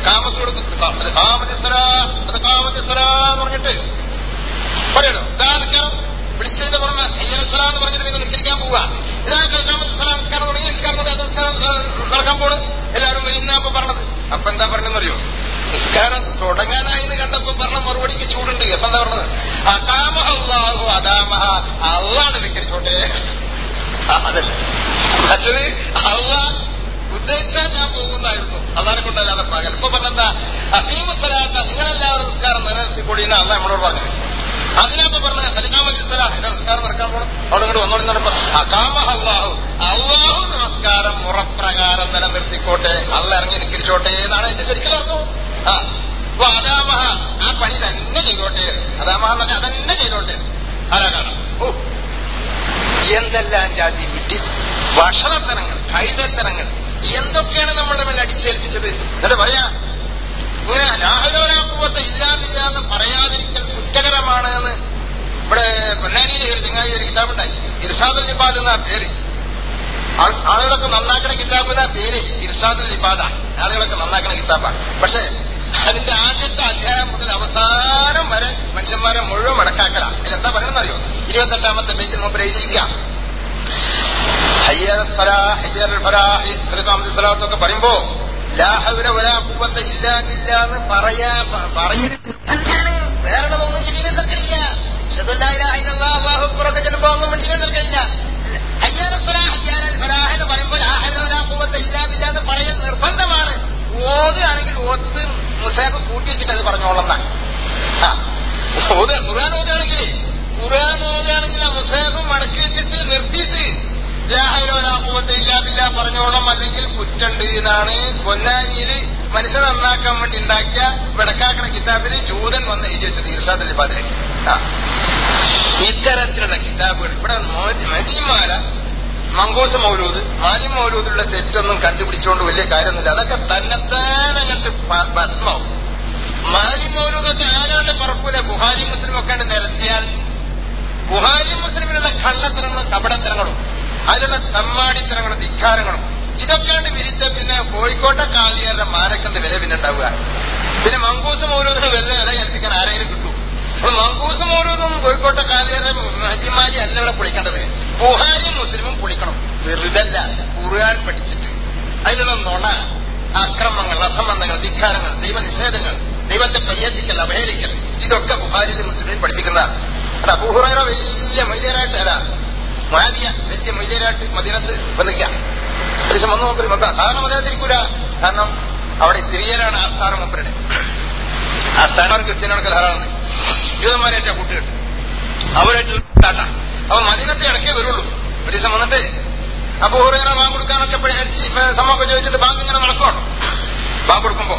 കാമത്ത് കൊടുക്കും അത് കാമത്തിസലാ അത് കാമത്തിസലാ എന്ന് പറഞ്ഞിട്ട് പറയണോ ഇതാ നിൽക്കണം വിളിച്ചതിന്റെ പുറമെ അയ്യലസലാ എന്ന് പറഞ്ഞിട്ട് നിങ്ങൾ നിസ്കരിക്കാൻ പോവുക ഇതാ കാമത്തിസലാ നിസ്കാരം തുടങ്ങി നിസ്കാരം തുടങ്ങി അത് നിസ്കാരം, ഏഹ്, നടക്കാൻ പോണ് എല്ലാവരും ഇന്നാപ്പൊ പറഞ്ഞത് അപ്പൊ എന്താ പറഞ്ഞെന്നറിയോ നിസ്കാരം തുടങ്ങാനായി എന്ന് കണ്ടപ്പോ പറഞ്ഞ മറുപടിക്ക് ചൂടുണ്ട് അപ്പൊ എന്താ പറഞ്ഞത് അകാമഹ അള്ളാഹു അദാമഹ അള്ളാണ് നിക്കരിച്ചോട്ടെ ആ, അതല്ല മറ്റത് അള്ള ഉദ്ദേശിച്ചാൽ ഞാൻ പോകുന്നതായിരുന്നു അതാണ് കൊണ്ടല്ലാതെ പകൽ ഇപ്പൊ പറഞ്ഞെന്താ അസീമത്തലാത്ത നിങ്ങളെല്ലാവരും നിസ്കാരം നിലനിർത്തിക്കൊടിയെന്ന് അല്ല നമ്മളോട് പറഞ്ഞു അതിനപ്പോ പറഞ്ഞ സലികാമത്തിത്തല എന്റെ നിസ്കാരം നടക്കാൻ പോകണം അവിടെ ഇങ്ങോട്ട് വന്നോടി നടപ്പ അകാമഹ അള്ളാഹു അള്ളാഹു നമസ്കാരം മുറപ്രകാരം നിലനിർത്തിക്കോട്ടെ അള്ള ഇറങ്ങി നിക്കരിച്ചോട്ടെ എന്നാണ് എന്റെ ശരിക്കും അർത്ഥം ആ അപ്പൊ അതാമഹ ആ പണി തന്നെ ചെയ്തോട്ടെ അതാമഹ എന്ന് പറഞ്ഞാൽ അതന്നെ ചെയ്തോട്ടെ ആരാ കാണാം ഓ എന്തെല്ലാം ജാതി വിട്ടി ഭക്ഷണത്തരങ്ങൾ കൈതത്തരങ്ങൾ എന്തൊക്കെയാണ് നമ്മുടെ മേൽ അടിച്ചേൽപ്പിച്ചത് എന്നിട്ട് പറയാ ഇങ്ങനെ ലാഹലോലാപൂവത്തെ ഇല്ലാതില്ല എന്ന് പറയാതിരിക്കൽ കുറ്റകരമാണ് എന്ന് ഇവിടെ പൊന്നാനിയിലെ ഒരു ചങ്ങായി ഒരു കിതാബുണ്ടായി ഇർഷാദുൽ നിബാദ് എന്ന പേര് ആൾ- ആളുകളൊക്കെ നന്നാക്കണ കിതാബ് എന്ന പേര് ഇർഷാദുൽ നിബാദാണ് ആളുകളൊക്കെ നന്നാക്കണ കിതാബാണ് പക്ഷേ അതിന്റെ ആദ്യത്തെ അധ്യായം മുതൽ അവസാനം വരെ മനുഷ്യന്മാരെ മുഴുവൻ മടക്കാക്കലാണ് ഇതിലെന്താ പറയണമെന്നറിയോ ഇരുപത്തെട്ടാമത്തെ പേജിൽ മുമ്പ് എഴുതിയിരിക്കാം ഹയ്യൽ സലാഹ്, ഹയ്യൽ ഫലാഹ്, ഖുർആൻ സ്വലാത്തൊക്കെ പറയുമ്പോ ലാഹുവിനെ ഒരാ കുവത്തെ ഇല്ല ഇല്ല എന്ന് പറയാ പ- പറയരുത് എന്താണ്? വേറെ ഒന്നും ചെയ്യാൻ തർക്കമില്ല അള്ളാഹുറൊക്കെ ചെല്ലുമ്പോ ഒന്നും ചെയ്യാൻ തർക്കമില്ല ഹയ്യാൽ സലാഹ്, ഹയ്യാൽ ഫലാഹ് എന്ന് പറയുമ്പോൾ ലാഹുവിനെ ഒരാ കുവത്തെ ഇല്ല ഇല്ല എന്ന് പറയൽ നിർബന്ധമാണ് ഓതുകയാണെങ്കിൽ ഓത്ത് മുസാഫ് കൂട്ടി വെച്ചിട്ട് അത് പറഞ്ഞോളാം ആ ഓത് ഖുർആൻ ഓതുകയാണെങ്കിൽ ഖുർആൻ ഓതുകയാണെങ്കിൽ ആ മുസാഫ് മടക്കി വെച്ചിട്ട് നിർത്തിയിട്ട് ഇല്ലാതില്ല പറഞ്ഞോളം അല്ലെങ്കിൽ കുറ്റുണ്ട് എന്നാണ് പൊന്നാനിയില് മനുഷ്യൻ നന്നാക്കാൻ വേണ്ടി ഉണ്ടാക്കിയ വെടക്കാക്കണ കിതാബില് ജൂതൻ വന്ന് എഴുതി വെച്ചത് ഇർഷാദ് അലിബാദിലെ ആ ഇത്തരത്തിലുള്ള കിതാബുകൾ ഇവിടെ മജീമാല മങ്കോസ് മൗലൂദ് മാലി മൗലൂദിലുള്ള തെറ്റൊന്നും കണ്ടുപിടിച്ചുകൊണ്ട് വലിയ കാര്യമൊന്നുമില്ല അതൊക്കെ തന്നെത്താൻ അങ്ങോട്ട് പ- ഭസ്മാവും മാലി മൗലൂദൊക്കെ ആരാണ്ട് പറക്കൂല ബുഹാരി മുസ്ലിം ഒക്കെ കണ്ട് നിരത്തിയാൽ ബുഹാരി മുസ്ലിമിലുള്ള കള്ളത്തരങ്ങളും കപടത്തരങ്ങളും അതിലുള്ള തമ്മാടിത്തരങ്ങളും ധിക്കാരങ്ങളും ഇതൊക്കെ കണ്ട് വിരിച്ച പിന്നെ കോഴിക്കോട്ടെ കാലിയാരുടെ മാരക്കന്റെ വില പിന്നെ ഉണ്ടാവുക പിന്നെ മങ്കൂസ് മൗലൂദിന് വില വില ഏൽപ്പിക്കാൻ ആരെങ്കിലും കിട്ടും അപ്പൊ മങ്കൂസ് മൗലൂദും കോഴിക്കോട്ടെ കാലിയാരുടെ ഹജിമാരി അല്ല ഇവിടെ പൊളിക്കേണ്ടത് ബുഹാരിയും മുസ്ലിമും പൊളിക്കണം വെറുതല്ല ഖുർആൻ പഠിച്ചിട്ട് അതിലുള്ള നുണ അക്രമങ്ങൾ അസംബന്ധങ്ങൾ ധിക്കാരങ്ങൾ ദൈവനിഷേധങ്ങൾ ദൈവത്തെ പരിഹരിക്കൽ അവഹേളിക്കൽ ഇതൊക്കെ ബുഹാരിയിലും മുസ്ലിമിലും പഠിപ്പിക്കുന്നതാണ് അത് അബൂഹുറ വലിയ മൈലേരായിട്ട് അല്ല മാലിയ വലിയ മൈലേരായിട്ട് മദീനത്ത് വന്നിക്കാം ഒരു ദിവസം വന്നു നോക്കി നോക്കാം സാധാരണ മദീനത്തിരിക്കൂല കാരണം അവിടെ സിറിയയിലാണ് ആസ്ഥാനം മൂപ്പരുടെ ആസ്ഥാനം ക്രിസ്ത്യാനികൾക്ക് ധാരാളം യൂതന്മാരായിട്ട് കൂട്ടുകെട്ട് അവരായിട്ട് താട്ട അപ്പൊ മദീനത്തെ ഇടയ്ക്കേ വരുള്ളൂ ഒരു ദിവസം വന്നിട്ട് അപ്പൊ ഹുറേറ ബാങ്ക് കൊടുക്കാനൊക്കെ സമ്മൊക്കെ ചോദിച്ചിട്ട് ബാങ്ക് ഇങ്ങനെ നടക്കുവാണ് ബാങ്ക് കൊടുക്കുമ്പോ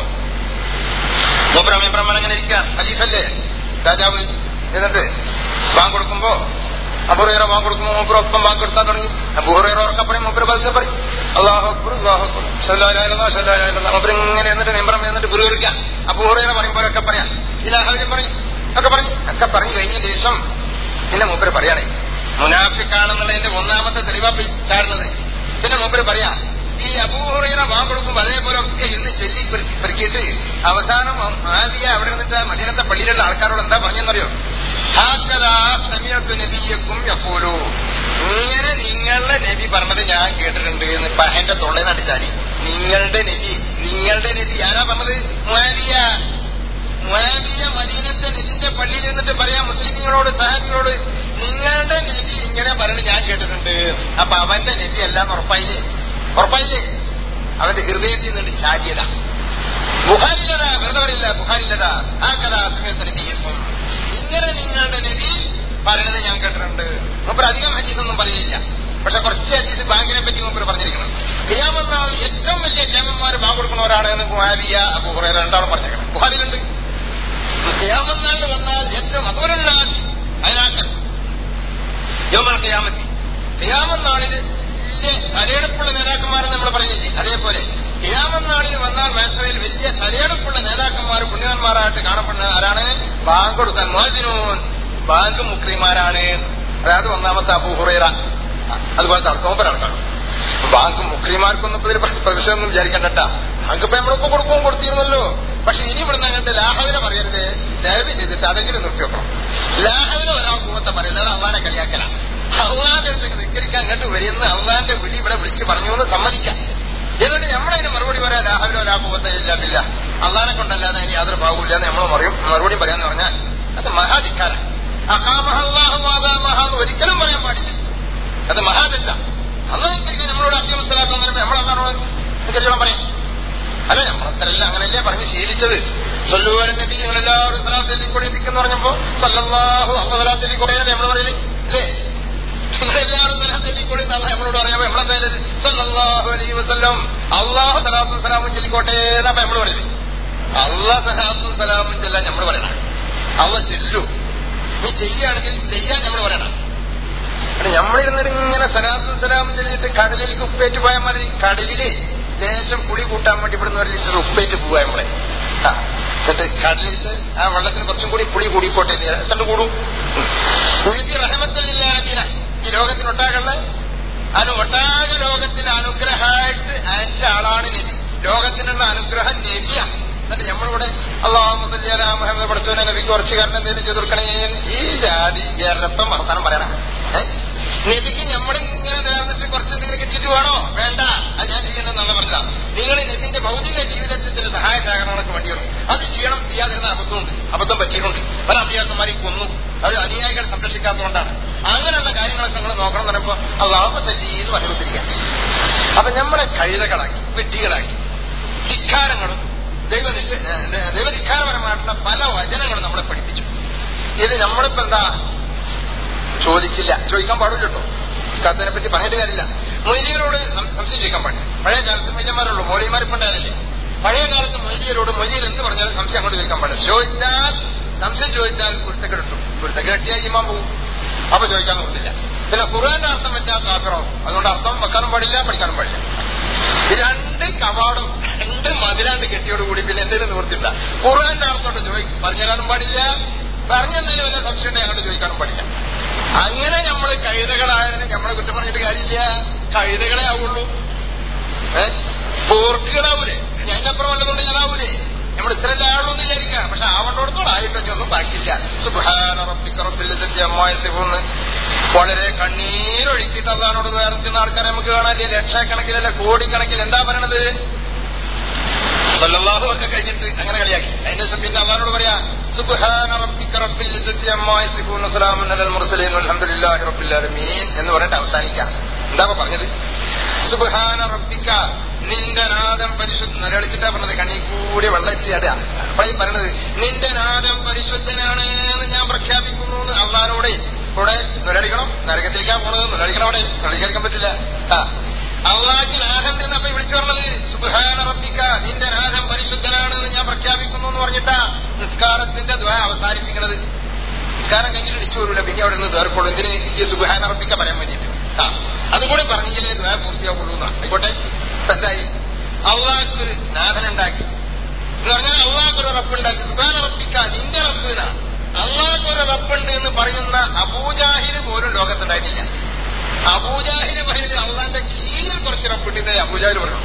മൂപ്പര മെമ്പർമാർ അങ്ങനെ ഇരിക്കുക ഖലീഫല്ലേ രാജാവ് എന്നിട്ട് ബാങ്ക് കൊടുക്കുമ്പോ അബുറേറ ബാങ്ക് കൊടുക്കുമ്പോ മൂപ്പർ ഒപ്പം ബാങ്ക് കൊടുക്കാൻ തുടങ്ങി അബുറേറ ഉറക്കം പറയും മൂപ്പര് പതുക്കെ പറയും അള്ളാഹു അക്ബർ അള്ളാഹു അക്ബർ ഷല്ലാലായിരുന്നോ ഷല്ലാലായിരുന്നോ മൂപ്പര് ഇങ്ങനെ എന്നിട്ട് മെമ്പർ എന്നിട്ട് പുറകെടുക്കാം അബുറേറ പറയുമ്പോഴൊക്കെ പറയാം ഇലാഹുവിനും പറയും ഒക്കെ പറഞ്ഞു ഒക്കെ പറഞ്ഞു കഴിഞ്ഞ ശേഷം പിന്നെ മൂപ്പര് പറയണേ മുനാഫിക്കാണെന്നുള്ളതിന്റെ ഒന്നാമത്തെ തെളിവാ ചാടുന്നത് പിന്നെ മൂപ്പര് പറയാ ഈ അബൂഹുറൈറ ബാങ്ക് കൊടുക്കുമ്പോൾ അതേപോലെ ഒക്കെ ഇന്ന് ചെല്ലി പെറുക്കി- പെറുക്കിയിട്ട് അവസാനം ആദ്യ അവിടെ നിന്നിട്ട് മദീനത്തെ പള്ളിയിലുള്ള ആൾക്കാരോട് എന്താ പറഞ്ഞെന്നറിയോ ഹാക്കതാ സമയത്ത് നബിയക്കും എപ്പോലോ ഇങ്ങനെ നിങ്ങളുടെ നബി പറഞ്ഞത് ഞാൻ കേട്ടിട്ടുണ്ട് എന്ന് ഇപ്പൊ എന്റെ തൊള്ളയിൽ നടിച്ചാടി നിങ്ങളുടെ നബി നിങ്ങളുടെ നബി ആരാ പറഞ്ഞത് മുആവിയ മുആവിയ മദീനത്തെ നബിന്റെ പള്ളിയിൽ നിന്നിട്ട് പറയാം മുസ്ലിങ്ങളോട് സഹാബികളോട് നിങ്ങളുടെ നബി ഇങ്ങനെ പറഞ്ഞ് ഞാൻ കേട്ടിട്ടുണ്ട് അപ്പൊ അവന്റെ നബി എല്ലാം ഉറപ്പായില്ലേ ഉറപ്പായില്ലേ അവന്റെ ഹൃദയത്തിൽ നിന്ന് ചാടിയതാ ബുഹാരിലതാ വെറുതെ പറയില്ല ബുഹാരിലതാ ആ കഥ സമയത്ത് നബിയപ്പം ഇങ്ങനെ നിങ്ങളുടെ നബി പറയുന്നത് ഞാൻ കേട്ടിട്ടുണ്ട് മൂപ്പർ അധികം ഹജീസൊന്നും പറയില്ല പക്ഷെ കുറച്ച് ഹജീസ് ബാങ്കിനെ പറ്റി മൂപ്പർ പറഞ്ഞിരിക്കണം ഖിയാമെന്നാൾ ഏറ്റവും വലിയ ക്ഷേമന്മാർ ബാങ്ക് കൊടുക്കുന്നവരാണ് എന്ന് മുഹാരിയ അബു ഹുറൈറ രണ്ടാളും പറഞ്ഞിരിക്കണം ബുഹാരിലുണ്ട് ഖിയാമെന്നാളിൽ വന്നാൽ ഏറ്റവും അതുപോലുള്ള അതിനാക്കൽ യോമൽ ഖിയാമത്തി ഖിയാമെന്നാളിൽ വലിയ തലയെടുപ്പുള്ള നേതാക്കന്മാരെന്ന് നമ്മൾ പറയുന്നില്ലേ അതേപോലെ ഖിയാമെന്നാളിൽ വന്നാൽ മേഖലയിൽ വലിയ തലയെടുപ്പുള്ള നേതാക്കന്മാർ പുണ്യവാന്മാരായിട്ട് കാണപ്പെടുന്ന ആരാണ് ബാങ്ക് കൊടുക്കാൻ മോദിനൂൻ ബാങ്ക് മുക്രിമാരാണ് അതായത് ഒന്നാമത്തെ അബൂഹുറൈറ അതുപോലത്തെ ആൾക്കാർ ആൾക്കാണ് ബാങ്ക് മുക്രിമാർക്കൊന്നും ഇതിൽ പ്രവിശ്യമൊന്നും വിചാരിക്കണ്ട അങ്കിപ്പോ നമ്മളിപ്പോ കൊടുക്കും കൊടുത്തിരുന്നല്ലോ പക്ഷെ ഇനി ഇവിടുന്ന് അങ്ങോട്ട് ലാഹവിനെ പറയരുത് ദയവ് ചെയ്തിട്ട് അതെങ്കിലും നിർത്തി വെക്കണം ലാഹവിനെ ഒരാൾ കൂവത്തെ പറയുന്നത് അള്ളാനെ കളിയാക്കല അള്ളാന്റെ അടുത്തേക്ക് നിൽക്കരിക്കാൻ അങ്ങോട്ട് വരുന്ന അള്ളാന്റെ വിളി ഇവിടെ വിളിച്ച് പറഞ്ഞു എന്ന് സമ്മതിക്കാം എന്നിട്ട് നമ്മളതിന് മറുപടി പറയാൻ ലാഹവിനോ ലാഭവത്തെ ഇല്ലാതില്ല അള്ളാനെ കൊണ്ടല്ലാതെ അതിന് യാതൊരു ഭാഗമില്ല എന്ന് നമ്മൾ മറുപടി പറയാന്ന് പറഞ്ഞാൽ അത് മഹാധിക്കാരാണ് അഹാമഹല്ലാഹു ഒരിക്കലും പറയാൻ പാടില്ല അത് മഹാദല്ല അള്ളാഹിക്കരിക്കാൻ നമ്മളോട് അസ്യം മനസ്സിലാക്കാൻ പറയുമ്പോൾ നമ്മളെന്താണോ നിക്കരിച്ചോളം പറയാം അല്ല നമ്മളത്രല്ല അങ്ങനെയല്ലേ പറഞ്ഞ് ശീലിച്ചത് സൊല്ലുവാരൻ നബി ഞങ്ങളെല്ലാവരും സലാത്തിൽ കൂടെ എത്തിക്കുന്നു പറഞ്ഞപ്പോ സല്ലല്ലാഹു അസലാത്തിൽ കൂടെ നമ്മൾ പറയുന്നത് അല്ലേ നിങ്ങളെല്ലാവരും സലാത്തിൽ കൂടെ തന്നെ നമ്മളോട് പറയാമോ നമ്മളെന്തായാലും സല്ലല്ലാഹു അലൈഹി വസല്ലം അള്ളാഹു സലാത്തും സലാമും ചൊല്ലിക്കോട്ടെ എന്നാ നമ്മൾ പറയുന്നത് അള്ളാഹ് സലാത്തും സലാമും ചെല്ലാൻ നമ്മൾ പറയണം അള്ള ചെല്ലു നീ ചെയ്യുകയാണെങ്കിൽ ചെയ്യാൻ നമ്മൾ പറയണം നമ്മളിരുന്നിട്ട് ഇങ്ങനെ സലാത്തും സലാമും ചെല്ലിട്ട് കടലിലേക്ക് ഉപ്പേറ്റ് പോയാൽ മതി കടലില് ലേശം പുളി കൂട്ടാൻ വേണ്ടി ഇവിടുന്ന് ഒരു ലിറ്റർ ഉപ്പേറ്റ് പോവാ നമ്മളെ ആ എന്നിട്ട് കടലിൽ ആ വെള്ളത്തിന് കുറച്ചും കൂടി പുളി കൂടിക്കോട്ടെ എത്ര കൂടും നബി റഹമത്തല്ലാതിന ഈ ലോകത്തിനൊട്ടാകുള്ള അത് ഒട്ടാക ലോകത്തിന് അനുഗ്രഹമായിട്ട് അയച്ച ആളാണ് നബി ലോകത്തിനുള്ള അനുഗ്രഹം നബിയാണ് എന്നിട്ട് നമ്മളിവിടെ അള്ളാഹുസല്ലാ മുഹമ്മദ് പഠിച്ചവനെ നബിക്ക് കുറച്ച് കാരണം എന്തെങ്കിലും ചെയ്തു കൊടുക്കണേ ഈ ജാതി രക്തം വർത്താനം പറയണം നബിക്ക് നമ്മുടെ ഇങ്ങനെ നേർന്നിട്ട് കുറച്ച് എന്തെങ്കിലും കിട്ടിയിട്ട് വേണോ വേണ്ട അത് ഞാൻ ചെയ്യണമെന്നല്ല പറഞ്ഞ നിങ്ങൾ നബിന്റെ ഭൗതിക ജീവിതത്തിൽ ചില സഹായ സഹകരണങ്ങൾക്ക് വേണ്ടിയുണ്ട് അത് ചെയ്യണം ചെയ്യാതിരുന്ന അബദ്ധമുണ്ട് അബദ്ധം പറ്റിയിട്ടുണ്ട് പല അഭിയാക്കന്മാരെ കൊന്നു അത് അനുയായികൾ സംരക്ഷിക്കാത്തതുകൊണ്ടാണ് അങ്ങനെയുള്ള കാര്യങ്ങളൊക്കെ നിങ്ങൾ നോക്കണം എന്ന് പറയുമ്പോൾ അള്ളാഹു സല്ലീന്ന് പറയുത്തിരിക്കാൻ അപ്പൊ നമ്മളെ കഴുതകളാക്കി വെട്ടികളാക്കി ധിക്കാരങ്ങളും ദൈവ ദൈവധിക്കാരപരമായിട്ടുള്ള പല വചനങ്ങളും നമ്മളെ പഠിപ്പിച്ചു ഇത് നമ്മളിപ്പോ എന്താ ചോദിച്ചില്ല ചോദിക്കാൻ പാടില്ല കേട്ടോ അതിനെ പറ്റി പറഞ്ഞിട്ട് കാര്യമില്ല മൊയ്ലിയരോട് സംശയം ചോദിക്കാൻ പാടില്ല പഴയ കാലത്ത് മൊയ്യന്മാരുള്ളൂ മൗലിമാരിപ്പോ ഉണ്ടായില്ലേ പഴയ കാലത്ത് മൊയ്ലിയരോട് മൊയ്ലിയർ എന്ന് പറഞ്ഞാൽ സംശയം അങ്ങോട്ട് ചോദിക്കാൻ പാടില്ല ചോദിച്ചാൽ സംശയം ചോദിച്ചാൽ കുരുത്തക്ക് കിട്ടും കുരുത്തക്ക് കിട്ടിയാൽ ഇമാൻ പോകും അപ്പൊ ചോദിക്കാൻ നിർത്തില്ല പിന്നെ ഖുർആന്റെ അർത്ഥം വെച്ചാൽ കാഫിറാവും അതുകൊണ്ട് അർത്ഥം വെക്കാനും പാടില്ല പഠിക്കാനും പാടില്ല രണ്ട് കവാടും രണ്ട് മതിലാണ്ട് കെട്ടിയോടുകൂടി പിന്നെ എന്തെങ്കിലും നിവർത്തില്ല ഖുർആന്റെ അർത്ഥത്തോട്ട് ചോദിക്കും പറഞ്ഞുതരാനും പാടില്ല പറഞ്ഞെന്തെങ്കിലും വല്ല സംശയം ഉണ്ടെങ്കിൽ അങ്ങോട്ട് ചോദിക്കാനും പാടില്ല അങ്ങനെ നമ്മൾ കഴുതകളായതിന് നമ്മളെ കുറ്റം പറഞ്ഞിട്ട് കാര്യമില്ല കഴുതകളെ ആവുള്ളൂ ഏഹ് പോർക്കുകളാവൂലേ ഞങ്ങൾക്കപ്പുറം വല്ലതുകൊണ്ട് ഞാനാവൂലേ നമ്മൾ ഇത്രയല്ലേ ആളുള്ളൂ എന്ന് വിചാരിക്കാം പക്ഷെ ആവണ്ടോടത്തോളം ആയിട്ടൊക്കെ ഒന്നും ബാക്കിയില്ല സുബാന റബ്ബിക്കറപ്പില്ലെത്തി അമ്മായ സിബുന്ന് വളരെ കണ്ണീരൊഴുക്കിയിട്ട് അള്ളഹാനോട് വേർത്തുന്ന ആൾക്കാരെ നമുക്ക് കാണാനില്ലേ ലക്ഷക്കണക്കിലല്ല കോടിക്കണക്കിൽ എന്താ പറയണത് സല്ലല്ലാഹു ഒക്കെ കഴിഞ്ഞിട്ട് അങ്ങനെ കളിയാക്കി അതിന്റെ ശേഷം പിന്നെ അള്ളഹാനോട് പറയാ സുബ്ഹാന റബ്ബിക റബ്ബിൽ ഇസ്സത്തി അമ്മാ യസിഫൂൻ വസലാമുൻ അലൽ മുർസലീൻ വൽഹംദുലില്ലാഹി റബ്ബിൽ ആലമീൻ എന്ന് പറഞ്ഞിട്ട് അവസാനിക്കാം എന്താ പറഞ്ഞത് സുബ്ഹാന റബ്ബിക നിന്റെ നാദം പരിശുദ്ധ നിലവിളിച്ചിട്ടാ പറഞ്ഞത് കണ്ണി കൂടി വെള്ളച്ചിട അപ്പോഴേ പറയണത് നിന്റെ നാദം പരിശുദ്ധനാണ് എന്ന് ഞാൻ പ്രഖ്യാപിക്കുന്നു എന്ന് അള്ളഹാനോടെ കൂടെ നിലടിക്കണം നരകത്തിലേക്കാ പോണത് നിലടിക്കണം അവിടെ നിലടിക്കാൻ പറ്റില്ല ആ അള്ളാഹി നാഥൻ എന്നപ്പോ വിളിച്ചു പറഞ്ഞത് സുബാന റബ്ബിക്ക നിന്റെ നാഥൻ പരിശുദ്ധനാണെന്ന് ഞാൻ പ്രഖ്യാപിക്കുന്നു എന്ന് പറഞ്ഞിട്ടാ നിസ്കാരത്തിന്റെ ദ്വ അവസാനിപ്പിക്കുന്നത് നിസ്കാരം കഴിഞ്ഞിട്ട് ഇടിച്ചു വരൂല പിന്നെ അവിടെ നിന്ന് ദ്വാരക്കുള്ളൂ എന്തിന് ഈ സുബാന റബ്ബിക്ക പറയാൻ വേണ്ടിയിട്ട് ആ അതുകൂടി പറഞ്ഞില്ലേ ദ്വ പൂർത്തിയാവുള്ളൂ എന്നാ ആയിക്കോട്ടെ ഇപ്പൊ എന്തായി അള്ളാഹ് ഒരു നാഥനുണ്ടാക്കി എന്ന് പറഞ്ഞാൽ അള്ളാഹ് ഒരു റബ്ബുണ്ടാക്കി സുബാന റബ്ബിക്ക നിന്റെ റബ്ബിനാ അള്ളാഹ് ഒരു റബ്ബുണ്ട് എന്ന് പറയുന്ന അബൂജാഹിന് പോലും ലോകത്തുണ്ടായിട്ടില്ല അബൂജാഹിന് പറയുന്നത് അള്ളാന്റെ കീഴിൽ കുറച്ച് റബ്ബുണ്ടെന്നേ അബൂജാഹിന് പറഞ്ഞു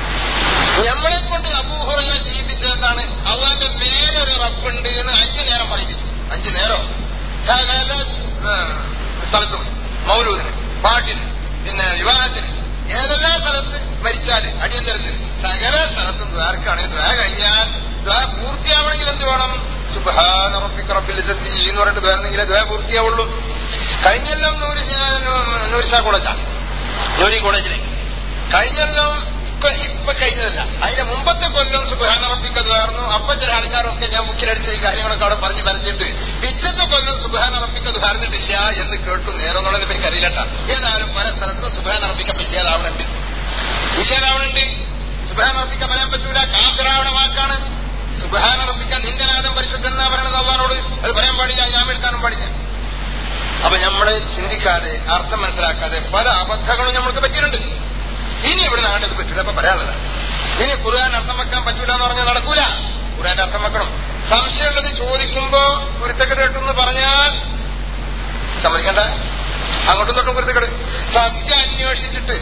നമ്മളെ കൊണ്ട് അബൂഹുറയെ ജീവിപ്പിച്ചതെന്താണ് അള്ളാന്റെ മേലൊരു റബ്ബുണ്ട് എന്ന് അഞ്ചു നേരം പറയിപ്പിച്ചു അഞ്ചു നേരം സകല സ്ഥലത്തും മൗലൂദിന് പാട്ടിന് പിന്നെ വിവാഹത്തിന് ഏതെല്ലാം സ്ഥലത്ത് മരിച്ചാല് അടിയന്തരത്തിന് സകല സ്ഥലത്തും ദ്വാരക്കാണെങ്കിൽ ദ്വാര കഴിഞ്ഞാൽ ദ്വാര പൂർത്തിയാവണമെങ്കിൽ എന്ത് വേണം സുബാന റബ്ബിക്ക് റബ്ബിൽ എന്ന് പറഞ്ഞിട്ട് വേണമെങ്കിലേ ദ്വാര പൂർത്തിയാവുള്ളൂ കഴിഞ്ഞെല്ലാം നൂറ് നൂരിശാ കോളേജാണ് നൂരി കോളേജിലെ കഴിഞ്ഞെല്ലാം ഇപ്പൊ ഇപ്പൊ കഴിഞ്ഞതല്ല അതിന്റെ മുമ്പത്തെ കൊല്ലം സുബാന റബ്ബിക്ക് ദ്വാർന്നു അപ്പൊ ചില ആൾക്കാരൊക്കെ ഞാൻ മുക്കിലടിച്ച ഈ കാര്യങ്ങളൊക്കെ അവിടെ പറഞ്ഞു പറഞ്ഞിട്ട് പിറ്റത്തെ കൊല്ലം സുബാന റബ്ബിക്ക് ദ്വാർന്നിട്ടില്ല എന്ന് കേട്ടു നേരം എന്നുള്ളത് എനിക്ക് അറിയില്ലട്ടാ ഏതായാലും പല സ്ഥലത്തും സുബാന റബ്ബിക്കപ്പ് ഇല്ലാതാവണുണ്ട് ഇല്ലാതാവണുണ്ട് സുബാന റബ്ബിക്ക പറയാൻ പറ്റൂല കാഫിറാവണ വാക്കാണ് സുബാന റബ്ബിക്ക നിന്റെ നാദം പരിശുദ്ധൻ എന്നാ പറയണത് അള്ളഹാനോട് അത് പറയാൻ പാടില്ല ഞാൻ എടുക്കാനും പാടില്ല അപ്പൊ നമ്മൾ ചിന്തിക്കാതെ അർത്ഥം മനസ്സിലാക്കാതെ പല അബദ്ധങ്ങളും നമ്മൾക്ക് പറ്റിയിട്ടുണ്ട് ഇനി ഇവിടെ നാണ്ടത് പറ്റൂല അപ്പൊ പറയാനുള്ളത് ഇനി ഖുർആൻ അർത്ഥം വെക്കാൻ പറ്റൂല എന്ന് പറഞ്ഞാൽ നടക്കൂല ഖുർആന്റെ അർത്ഥം വെക്കണം സംശയമുള്ളത് ചോദിക്കുമ്പോ കുരുത്തക്കെട്ട് കേട്ടെന്ന് പറഞ്ഞാൽ സമ്മതിക്കണ്ട അങ്ങോട്ടും തൊട്ടും കുരുത്തക്കെട് സത്യം അന്വേഷിച്ചിട്ട്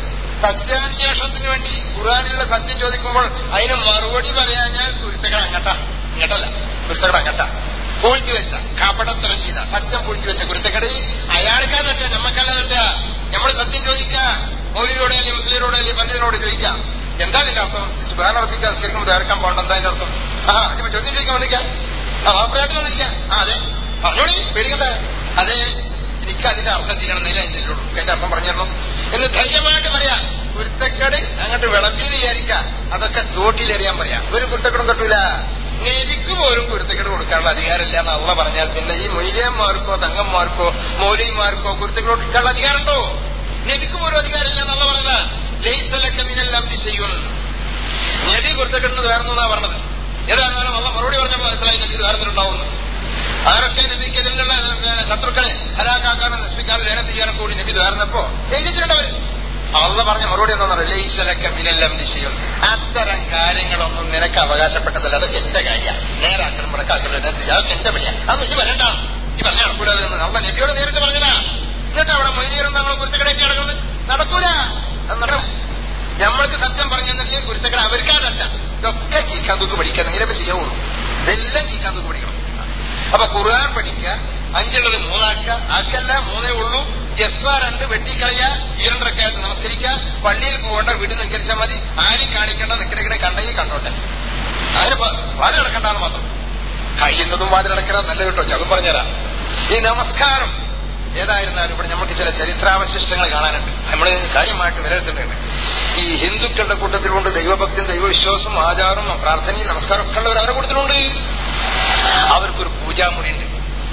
സത്യാന്വേഷണത്തിന് വേണ്ടി ഖുറാനിലുള്ള സത്യം ചോദിക്കുമ്പോൾ അതിന് മറുപടി പറയാൻ ഞാൻ കുരുത്തകട അങ്ങട്ടാ ഇങ്ങട്ടല്ല കുരുത്തകട അങ്ങട്ടാ പൂഴ്ത്തി വെച്ച കാപ്പടത്തരം ചെയ്ത സത്യം പൂഴ്ത്തി വെച്ച കുരുത്തക്കടയിൽ അയാൾക്കാ തെറ്റ നമ്മക്കല്ല തെറ്റ നമ്മൾ സത്യം ചോദിക്കുക മൗലിയോടെ അല്ലെങ്കിൽ മുസ്ലിനോട് അല്ലെങ്കിൽ പണ്ഡിതനോട് ചോദിക്കാം എന്താ ഇതിന്റെ അർത്ഥം സുഖാന ഉറപ്പിക്കാൻ നിസ്കരിക്കുമ്പോൾ തയ്യാറക്കാൻ പോകണ്ട എന്താ അതിന്റെ അർത്ഥം ആ ഇപ്പൊ ചോദ്യം ചോദിക്കാൻ വന്നിരിക്കാം ആ അഭിപ്രായത്തിൽ വന്നിരിക്കാം ആ അതെ പറഞ്ഞോളി പേടിക്കണ്ട അതെ എനിക്ക് അതിന്റെ അർത്ഥം തീരണമെന്നില്ല ഞാൻ ചെല്ലുള്ളൂ അതിന്റെ അർത്ഥം പറഞ്ഞു തരണം എന്ന് ധൈര്യമായിട്ട് പറയാം കുരുത്തക്കട് അങ്ങോട്ട് വിളമ്പി വിചാരിക്കാം അതൊക്കെ തോട്ടിലെറിയാൻ പറയാം ഒരു കുരുത്തക്കടും തൊട്ടില്ല നബിക്ക് പോലും കുരുത്തക്കട് കൊടുക്കാനുള്ള അധികാരമില്ല എന്ന് അള്ള പറഞ്ഞാൽ പിന്നെ ഈ മൊയ്ലിയന്മാർക്കോ തങ്ങന്മാർക്കോ മൗലിയന്മാർക്കോ കുരുത്തക്കട് കൊടുക്കാനുള്ള അധികാരമുണ്ടോ നബിക്ക് പോലും അധികാരമില്ല എന്നുള്ള പറഞ്ഞത് ലൈസലക്ക മിനെല്ലാം ചെയ്യും നബി കുരുത്തക്കെട്ടിന് വേർന്നാ പറഞ്ഞത് ഏതായിരുന്നാലും അള്ള മറുപടി പറഞ്ഞപ്പോൾ മനസ്സിലായി നബി വേർന്നിട്ടുണ്ടാവുന്നു ആരൊക്കെ നബിക്ക് ഇതിനുള്ള പിന്നെ ശത്രുക്കളെ ഹലാക്കാക്കാനും നശിപ്പിക്കാനും ലേനം ചെയ്യാനും കൂടി നബി ദ്വാരന്നപ്പോ എഴുതിച്ചിട്ടുണ്ടവർ അള്ള പറഞ്ഞ മറുപടി എന്താ പറയുക ലൈസലക്ക മിനെല്ലാം ചെയ്യും അത്തരം കാര്യങ്ങളൊന്നും നിനക്ക് അവകാശപ്പെട്ടതല്ല അതൊക്കെ എന്റെ കാര്യമാണ് നേരാക്കണം മുടക്കാക്കണം അതൊക്കെ എന്റെ പണിയാ അതൊന്നും ഈ വരണ്ട ഈ പറഞ്ഞ നടക്കൂലെന്ന് അള്ള നബിയോട് നേരിട്ട് പറഞ്ഞതാ എന്നിട്ട് അവിടെ മൊയ്തീരും തങ്ങൾ കുരുത്തക്കടയൊക്കെ നടക്കുന്നത് നടക്കൂല അത് നടക്കും നമ്മൾക്ക് സത്യം പറഞ്ഞു തന്നിട്ടില്ലെങ്കിൽ കുരുത്തക്കട അവർക്കാ തട്ട ഇതൊക്കെ കീക്കാൻ തൂക്ക് പഠിക്കണം ഇങ്ങനെ ശരിയാവുള്ളൂ ഇതെല്ലാം കീക്കാൻ തൂക്ക് പഠിക്കണം അപ്പൊ ഖുർആൻ പഠിക്കുക അഞ്ചുള്ളത് മൂന്നാക്കുക ആക്കല്ല മൂന്നേ ഉള്ളൂ ജസ്വ രണ്ട് വെട്ടിക്കളയ ഈരണ്ടരക്കായത്ത് നമസ്കരിക്കുക പള്ളിയിൽ പോകേണ്ട വീട്ടിൽ നിസ്കരിച്ചാൽ മതി ആരും കാണിക്കേണ്ട നിൽക്കണ കണ്ടെങ്കിൽ കണ്ടോട്ടെ അതിന് വാതിൽ നടക്കണ്ടെന്ന് മാത്രം കഴിയുന്നതും വാതിൽ നടക്കണം നല്ല കേട്ടോ അതും പറഞ്ഞുതരാം ഈ നമസ്കാരം ഏതായിരുന്നാലും ഇവിടെ നമുക്ക് ചില ചരിത്രാവശിഷ്ടങ്ങൾ കാണാനുണ്ട് നമ്മൾ കാര്യമായിട്ട് വിലയിരുത്തേണ്ടതുണ്ട് ഈ ഹിന്ദുക്കളുടെ കൂട്ടത്തിലുണ്ട് ദൈവഭക്തിയും ദൈവവിശ്വാസവും ആചാരവും പ്രാർത്ഥനയും നമസ്കാരം ഒക്കെ ഉള്ളവർ അവരുടെ കൂട്ടത്തിലുണ്ട് അവർക്കൊരു പൂജാമുറിയുണ്ട്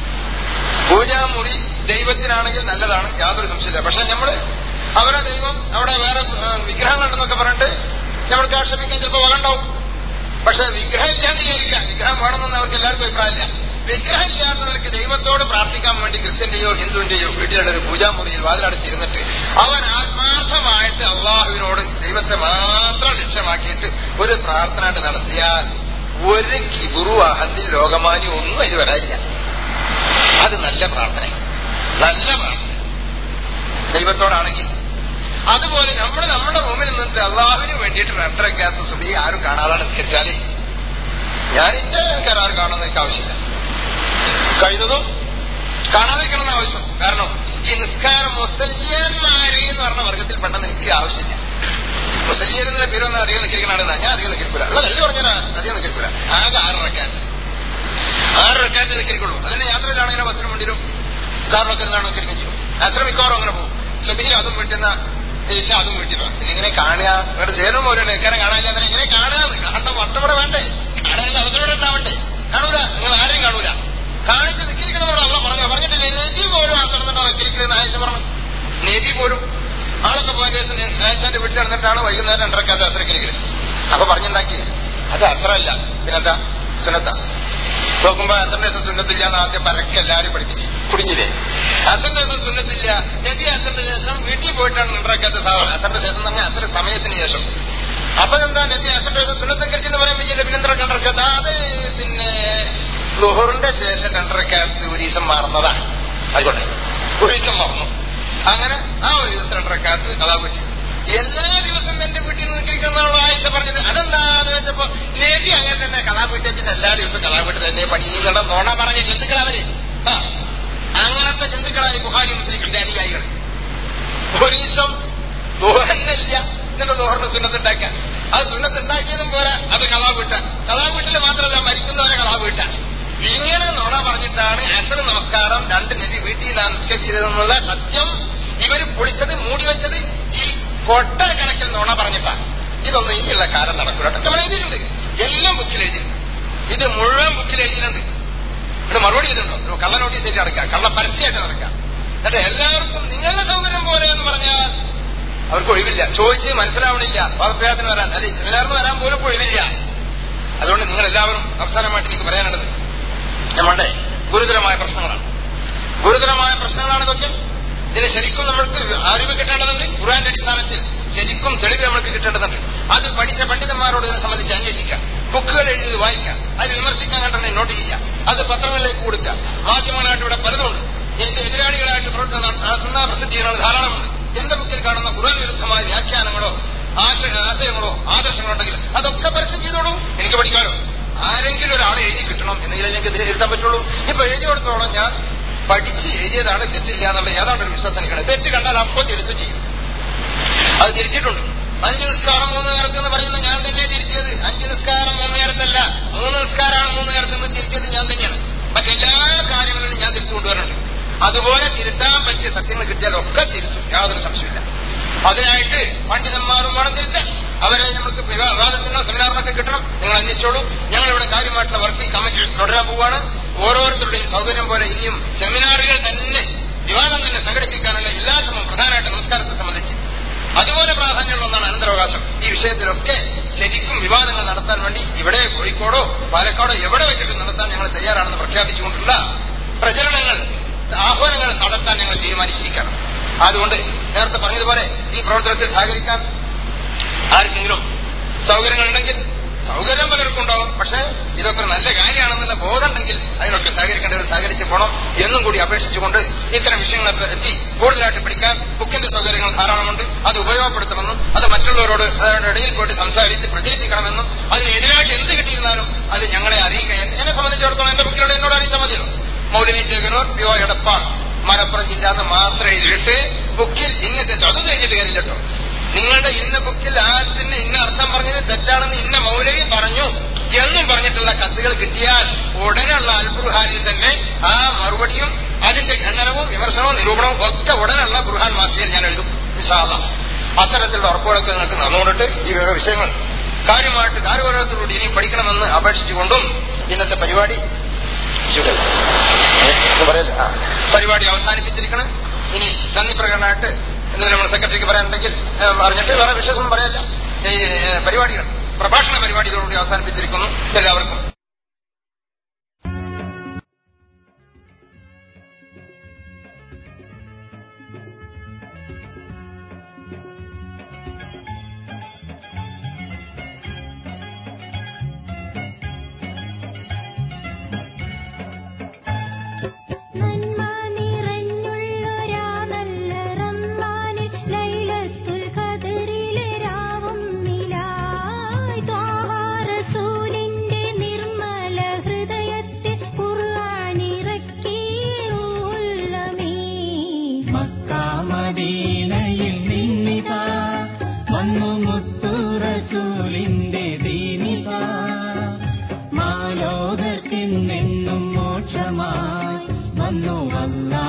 പൂജാമുറി ദൈവത്തിനാണെങ്കിൽ നല്ലതാണ് യാതൊരു സംശയമില്ല പക്ഷെ നമ്മള് അവരെ ദൈവം അവിടെ വേറെ വിഗ്രഹങ്ങളുണ്ടെന്നൊക്കെ പറഞ്ഞിട്ട് നമ്മൾക്ക് ആക്ഷേപിക്കാൻ ചിലപ്പോൾ വകണ്ടാവും പക്ഷെ വിഗ്രഹം ഇല്ലാന്ന് വിചാരിക്കാം വിഗ്രഹം വേണമെന്ന് അവർക്ക് എല്ലാവർക്കും അഭിപ്രായമില്ല വിഗ്രഹം ഇല്ലാത്തവർക്ക് ദൈവത്തോട് പ്രാർത്ഥിക്കാൻ വേണ്ടി ക്രിസ്ത്യന്റെയോ ഹിന്ദുവിന്റെയോ വീട്ടിലുള്ള ഒരു പൂജാമുറിയിൽ വാതിലടച്ചിരുന്നിട്ട് അവൻ ആത്മാർത്ഥമായിട്ട് അള്ളാഹുവിനോട് ദൈവത്തെ മാത്രം ലക്ഷ്യമാക്കിയിട്ട് ഒരു പ്രാർത്ഥന നടത്തിയാൽ ഒരു കിബുറു അഹന്തി ലോകമാനി ഒന്നും ഇത് വരാനില്ല അത് നല്ല പ്രാർത്ഥന നല്ല പ്രാർത്ഥന ദൈവത്തോടാണെങ്കിൽ അതുപോലെ നമ്മൾ നമ്മുടെ റൂമിൽ നിന്നിട്ട് അള്ളാഹുവിന് വേണ്ടിയിട്ട് രണ്ടരക്കാത്ത സുബി ആരും കാണാതെ നിൽക്കാല് ഞാൻ എന്റെ കരാർ കാണുന്ന എനിക്ക് ആവശ്യമില്ല കഴിയുന്നതും കാണാതിരിക്കണമെന്ന് ആവശ്യം കാരണം ഈ നിസ്കാരം മുസല്യന്മാര് എന്ന് പറഞ്ഞ വർഗത്തിൽ പെട്ടെന്ന് എനിക്ക് ആവശ്യമില്ല മുസല്യൻ എന്ന പേരൊന്നും അധികം നിൽക്കണാണെന്നാ ഞാൻ അധികം നിൽക്കില്ല അല്ല നല്ല പറഞ്ഞാ അധികം നിൽക്കില്ല ആകെ ആറ് റക്കാറ്റ് ആറ് റക്കാറ്റ് നിൽക്കുള്ളൂ അതിന്റെ യാത്രയിലാണെങ്കിൽ ബസ്സിന് വേണ്ടിയും കാറിലൊക്കെ ഇരുന്നാണ് നിൽക്കുകയും ചെയ്യും അത്ര മിക്കവാറും അങ്ങനെ പോകും സുബിയിൽ അതും വീട്ടുന്ന ഏഷ്യ അതും വീട്ടിൽ ഇങ്ങനെ കാണുക ഇവിടെ ചേരും ഒരു നിൽക്കാനെ കാണാനില്ല അങ്ങനെ ഇങ്ങനെ കാണുക കാണേണ്ട വട്ടവിടെ വേണ്ടേ കാണാനുള്ള അവസരം ഉണ്ടാവണ്ടേ കാണൂല നിങ്ങൾ ആരെയും കാണൂല കാണിച്ച് നിൽക്കിരിക്കണമെന്ന് അള്ള പറഞ്ഞു പറഞ്ഞിട്ടില്ല നബി പോലും ആ നടന്നിട്ടാണ് നിൽക്കിരിക്കുന്നത് ആയിഷ പറഞ്ഞു നബി പോലും ആളൊക്കെ പോയ ദിവസം ആയിഷാന്റെ വീട്ടിൽ നടന്നിട്ടാണ് വൈകുന്നേരം രണ്ടരക്കാത്ത അസരക്കിരിക്കുന്നത് അപ്പൊ പറഞ്ഞുണ്ടാക്കി അത് അസറല്ല പിന്നെന്താ സുനത്ത നോക്കുമ്പോ അസറിന്റെ ദിവസം സുന്നത്തില്ല എന്ന് ആദ്യം പരക്കെ എല്ലാവരും പഠിപ്പിച്ച് കുടിഞ്ഞില്ലേ അസറിന്റെ ദിവസം സുന്നത്തില്ല നബി അസറിന്റെ ശേഷം വീട്ടിൽ പോയിട്ടാണ് രണ്ടരക്കാത്ത സാധനം അസറിന്റെ ശേഷം തന്നെ അസർ സമയത്തിന് ശേഷം അപ്പൊ എന്താ നബി അസറിന്റെ ദിവസം സുന്നത്തങ്കരിച്ചെന്ന് പറയാൻ പറ്റില്ല പിന്നെന്താ രണ്ടരക്കാത്ത അത് പിന്നെ ലുഹറിന്റെ ശേഷം രണ്ടരക്കാലത്ത് ഒരു ദിവസം മാറുന്നതാണ് ആയിക്കോട്ടെ ഒരു ദിവസം മറന്നു അങ്ങനെ ആ ഒരു ദിവസം രണ്ടരക്കാലത്ത് കഥാ പറ്റി എല്ലാ ദിവസവും എന്റെ വീട്ടിൽ നിന്ന് നിൽക്കുന്നതാണോ ആയിഷ പറഞ്ഞത് അതെന്താന്ന് വെച്ചപ്പോ നേരി അങ്ങനെ തന്നെ കഥാപീഠത്തിന്റെ എല്ലാ ദിവസവും കഥാപീഠം തന്നെ പണിയുടെ നോണ പറഞ്ഞ ജന്തുക്കൾ അവര് ആ അങ്ങനത്തെ ജന്തുക്കളായി ബുഹാരി മുസ്ലിങ്ങളുടെ അനുയായികൾ ഒരു ദിവസം ദോഹന്നില്ല എന്നിട്ട് ദോഹറിന് സുന്നത്തുണ്ടാക്കാൻ അത് സുന്നത്തുണ്ടാക്കിയതും പോരാ അത് കഥാപീട്ട കഥാപീട്ടിൽ മാത്രമല്ല മരിക്കുന്നവരെ കഥാപീട്ട ഇങ്ങനെ നുണ പറഞ്ഞിട്ടാണ് അത്ര നമസ്കാരം രണ്ട് നബി വീട്ടിൽ നമസ്കരിച്ചതെന്നുള്ള സത്യം ഇവർ പൊളിച്ചത് മൂടി വെച്ചത് ഈ കൊട്ട കണക്കിൽ നുണ പറഞ്ഞിട്ടാണ് ഇതൊന്നും ഇനിയുള്ള കാലം നടക്കൂല നമ്മൾ എഴുതിയിട്ടുണ്ട് എല്ലാം ബുക്കിൽ എഴുതിയിട്ടുണ്ട് ഇത് മുഴുവൻ ബുക്കിൽ എഴുതിയിട്ടുണ്ട് ഇവിടെ മറുപടി ചെയ്തിട്ടുണ്ടോ കള്ള നോട്ടീസ് ആയിട്ട് നടക്കാം കള്ള പരസ്യമായിട്ട് നടക്കാം എന്നിട്ട് എല്ലാവർക്കും നിങ്ങളുടെ സൗകര്യം പോലെ എന്ന് പറഞ്ഞാൽ അവർക്ക് ഒഴിവില്ല ചോദിച്ച് മനസ്സിലാവണില്ല വാദപ്രയാസത്തിന് വരാൻ അല്ലെ സെമിനാറിന് വരാൻ പോലും ഒഴിവില്ല അതുകൊണ്ട് നിങ്ങൾ എല്ലാവരും അവസാനമായിട്ട് എനിക്ക് പറയാനുള്ളത് നമ്മളുടെ ഗുരുതരമായ പ്രശ്നങ്ങളാണ് ഗുരുതരമായ പ്രശ്നങ്ങളാണ് ഇതൊക്കെ ഇതിന് ശരിക്കും നമ്മൾക്ക് അറിവ് കിട്ടേണ്ടതുണ്ട് ഖുറാന്റെ അടിസ്ഥാനത്തിൽ ശരിക്കും തെളിവ് നമ്മൾക്ക് കിട്ടേണ്ടതുണ്ട് അത് പഠിച്ച പണ്ഡിതന്മാരോട് ഇതിനെ സംബന്ധിച്ച് അന്വേഷിക്കാം ബുക്കുകൾ എഴുതി വായിക്കാം അത് വിമർശിക്കാൻ കണ്ടെങ്കിൽ നോട്ട് ചെയ്യാം അത് പത്രങ്ങളിലേക്ക് കൊടുക്കാം മാധ്യമങ്ങളായിട്ട് ഇവിടെ പലതുണ്ട് എന്റെ എതിരാളികളായിട്ട് പ്രവർത്തനം നടത്തുന്ന പ്രസിദ്ധീകരണങ്ങൾ ധാരാളമുണ്ട് എന്റെ ബുക്കിൽ കാണുന്ന ഖുർആൻ വിരുദ്ധമായ വ്യാഖ്യാനങ്ങളോ ആശ- ആശയങ്ങളോ ആദർശങ്ങളോ ഉണ്ടെങ്കിൽ അതൊക്കെ പരസ്യം ചെയ്തോളൂ എനിക്ക് പഠിക്കാലോ ആരെങ്കിലും ഒരാളെ എഴുതി കിട്ടണം എന്നെങ്കിൽ എനിക്ക് ഇതിൽ എഴുതാൻ പറ്റുള്ളൂ ഇപ്പൊ എഴുതി കൊടുത്തോളം ഞാൻ പഠിച്ച് എഴുതിയതാണ് തെറ്റില്ല എന്നുള്ള ഏതാണ്ട് ഒരു വിശ്വാസം എനിക്കാണ് തെറ്റ് കണ്ടാൽ അപ്പോൾ തിരിച്ചു ചെയ്യും അത് തിരിച്ചിട്ടുണ്ട് അഞ്ച് നിസ്കാരം മൂന്ന് നേരത്ത് എന്ന് പറയുന്ന ഞാൻ തന്നെ തിരിച്ചത് അഞ്ച് നിസ്കാരം മൂന്ന് നേരത്തല്ല മൂന്ന് നിസ്കാരമാണ് മൂന്ന് നേരത്ത് എന്ന് തിരിച്ചത് ഞാൻ തന്നെയാണ് മറ്റെല്ലാ കാര്യങ്ങളിലും ഞാൻ തിരിച്ചു കൊണ്ടുവരുന്നുണ്ട് അതുപോലെ തിരുത്താൻ പറ്റിയ സത്യങ്ങൾ കിട്ടിയാലൊക്കെ തിരിച്ചു യാതൊരു സംശയമില്ല അതിനായിട്ട് പണ്ഡിതന്മാരും വേണം തിരുത്താൻ അവരെ നമുക്ക് വിവാ- വിവാദത്തിനോ സെമിനാറിനൊക്കെ കിട്ടണം നിങ്ങൾ അന്വേഷിച്ചോളൂ ഞങ്ങൾ ഇവിടെ കാര്യമായിട്ടുള്ള വർക്ക് ഈ കമ്മിറ്റി തുടരാൻ പോവുകയാണ് ഓരോരുത്തരുടെയും സൗകര്യം പോലെ ഇനിയും സെമിനാറുകൾ തന്നെ വിവാദം തന്നെ സംഘടിപ്പിക്കാനുള്ള എല്ലാ ശ്രമവും പ്രധാനമായിട്ട് നമസ്കാരത്തെ സംബന്ധിച്ച് അതുപോലെ പ്രാധാന്യമുള്ള ഒന്നാണ് അനന്തരാവകാശം ഈ വിഷയത്തിലൊക്കെ ശരിക്കും വിവാദങ്ങൾ നടത്താൻ വേണ്ടി ഇവിടെ കോഴിക്കോടോ പാലക്കാടോ എവിടെ വെച്ചിട്ട് നടത്താൻ ഞങ്ങൾ തയ്യാറാണെന്ന് പ്രഖ്യാപിച്ചുകൊണ്ടുള്ള പ്രചരണങ്ങൾ ആഹ്വാനങ്ങൾ നടത്താൻ ഞങ്ങൾ തീരുമാനിച്ചിരിക്കണം അതുകൊണ്ട് നേരത്തെ പറഞ്ഞതുപോലെ ഈ പ്രവർത്തനത്തിൽ സഹകരിക്കാൻ ആർക്കെങ്കിലും സൗകര്യങ്ങളുണ്ടെങ്കിൽ സൗകര്യം പലർക്കും ഉണ്ടാവും പക്ഷേ ഇതൊക്കെ ഒരു നല്ല കാര്യമാണെന്നുള്ള ബോധമുണ്ടെങ്കിൽ അതിനൊക്കെ സഹകരിക്കേണ്ടവർ സഹകരിച്ച് പോകണം എന്നും കൂടി അപേക്ഷിച്ചുകൊണ്ട് ഇത്തരം വിഷയങ്ങളെ പറ്റി കൂടുതലായിട്ട് പഠിക്കാൻ ബുക്കിന്റെ സൗകര്യങ്ങൾ ധാരാളമുണ്ട് അത് ഉപയോഗപ്പെടുത്തണമെന്നും അത് മറ്റുള്ളവരോട് അവരുടെ ഇടയിൽ പോയിട്ട് സംസാരിച്ച് പ്രചരിപ്പിക്കണമെന്നും അതിനെതിരായിട്ട് എന്ത് കിട്ടിയിരുന്നാലും അത് ഞങ്ങളെ അറിയിക്കുക എന്നെ സംബന്ധിച്ചിടത്തോളം എന്റെ ബുക്കിലൂടെ എന്നോട് അറിയിച്ചാൽ മതിയല്ലോ മൗലിനി ചേകനൂർ പി ഒ എടപ്പാൾ മലപ്പുറം ജില്ല എന്ന് മാത്രം എഴുതിയിട്ട് ബുക്കിൽ ഇന്ന തെറ്റോ അത് കഴിഞ്ഞിട്ട് കാര്യമില്ല കേട്ടോ നിങ്ങളുടെ ഇന്ന ബുക്കിൽ ആയത്തിന് ഇന്ന അർത്ഥം പറഞ്ഞത് തെറ്റാണെന്ന് ഇന്ന മൗലവി പറഞ്ഞു എന്നും പറഞ്ഞിട്ടുള്ള കത്തുകൾ കിട്ടിയാൽ ഉടനുള്ള അൽബുർഹാനിൽ തന്നെ ആ മറുപടിയും അതിന്റെ ഖണ്ഡനവും വിമർശനവും നിരൂപണവും ഒക്കെ ഉടനുള്ള ബുർഹാൻ മാസികയിൽ ഞാൻ എഴുതും വിശാല അത്തരത്തിലുള്ള ഉറപ്പുകളൊക്കെ നിങ്ങൾക്ക് നടന്നുകൊണ്ടിട്ട് ഈ വക വിഷയങ്ങൾ കാര്യമായിട്ട് കാര്യപരത്തോടുകൂടി ഇനി പഠിക്കണമെന്ന് അപേക്ഷിച്ചുകൊണ്ടും ഇന്നത്തെ പരിപാടി ശരി. ഏ, ഇത് പറയല്ലേ? ആ. പരിപാടി അവസാനിപ്പിച്ചിരിക്കണം ഇനി നന്ദി പ്രകടനമായിട്ട് എന്തെങ്കിലും നമ്മൾ സെക്രട്ടറിക്ക് പറയാനുണ്ടെങ്കിൽ ഏ, പറഞ്ഞിട്ട് വേറെ വിശേഷം പറയല്ല ഈ ഏ, പരിപാടികൾ പ്രഭാഷണ പരിപാടി ഇതോടുകൂടി അവസാനിപ്പിച്ചിരിക്കുന്നു എല്ലാവർക്കും നന്മ നിറഞ്ഞുള്ളൊരാ നല്ല റമ്മാനിൽ ലൈലത്തുൽ ഖദറിലെ രാവും നിലായ് ത്വാഹ റസൂലിന്റെ നിർമ്മല ഹൃദയത്തിൽ ഖുർആനിറക്കിയുള്ളമേ മക്കാമദീനയിൽ നിന്നിതാ വന്നു മുത്തുറസൂലിന്റെ ദീനിതാ മാലോകർക്കെന്നെന്നും മോക്ഷമായി വന്നു അല്ലാ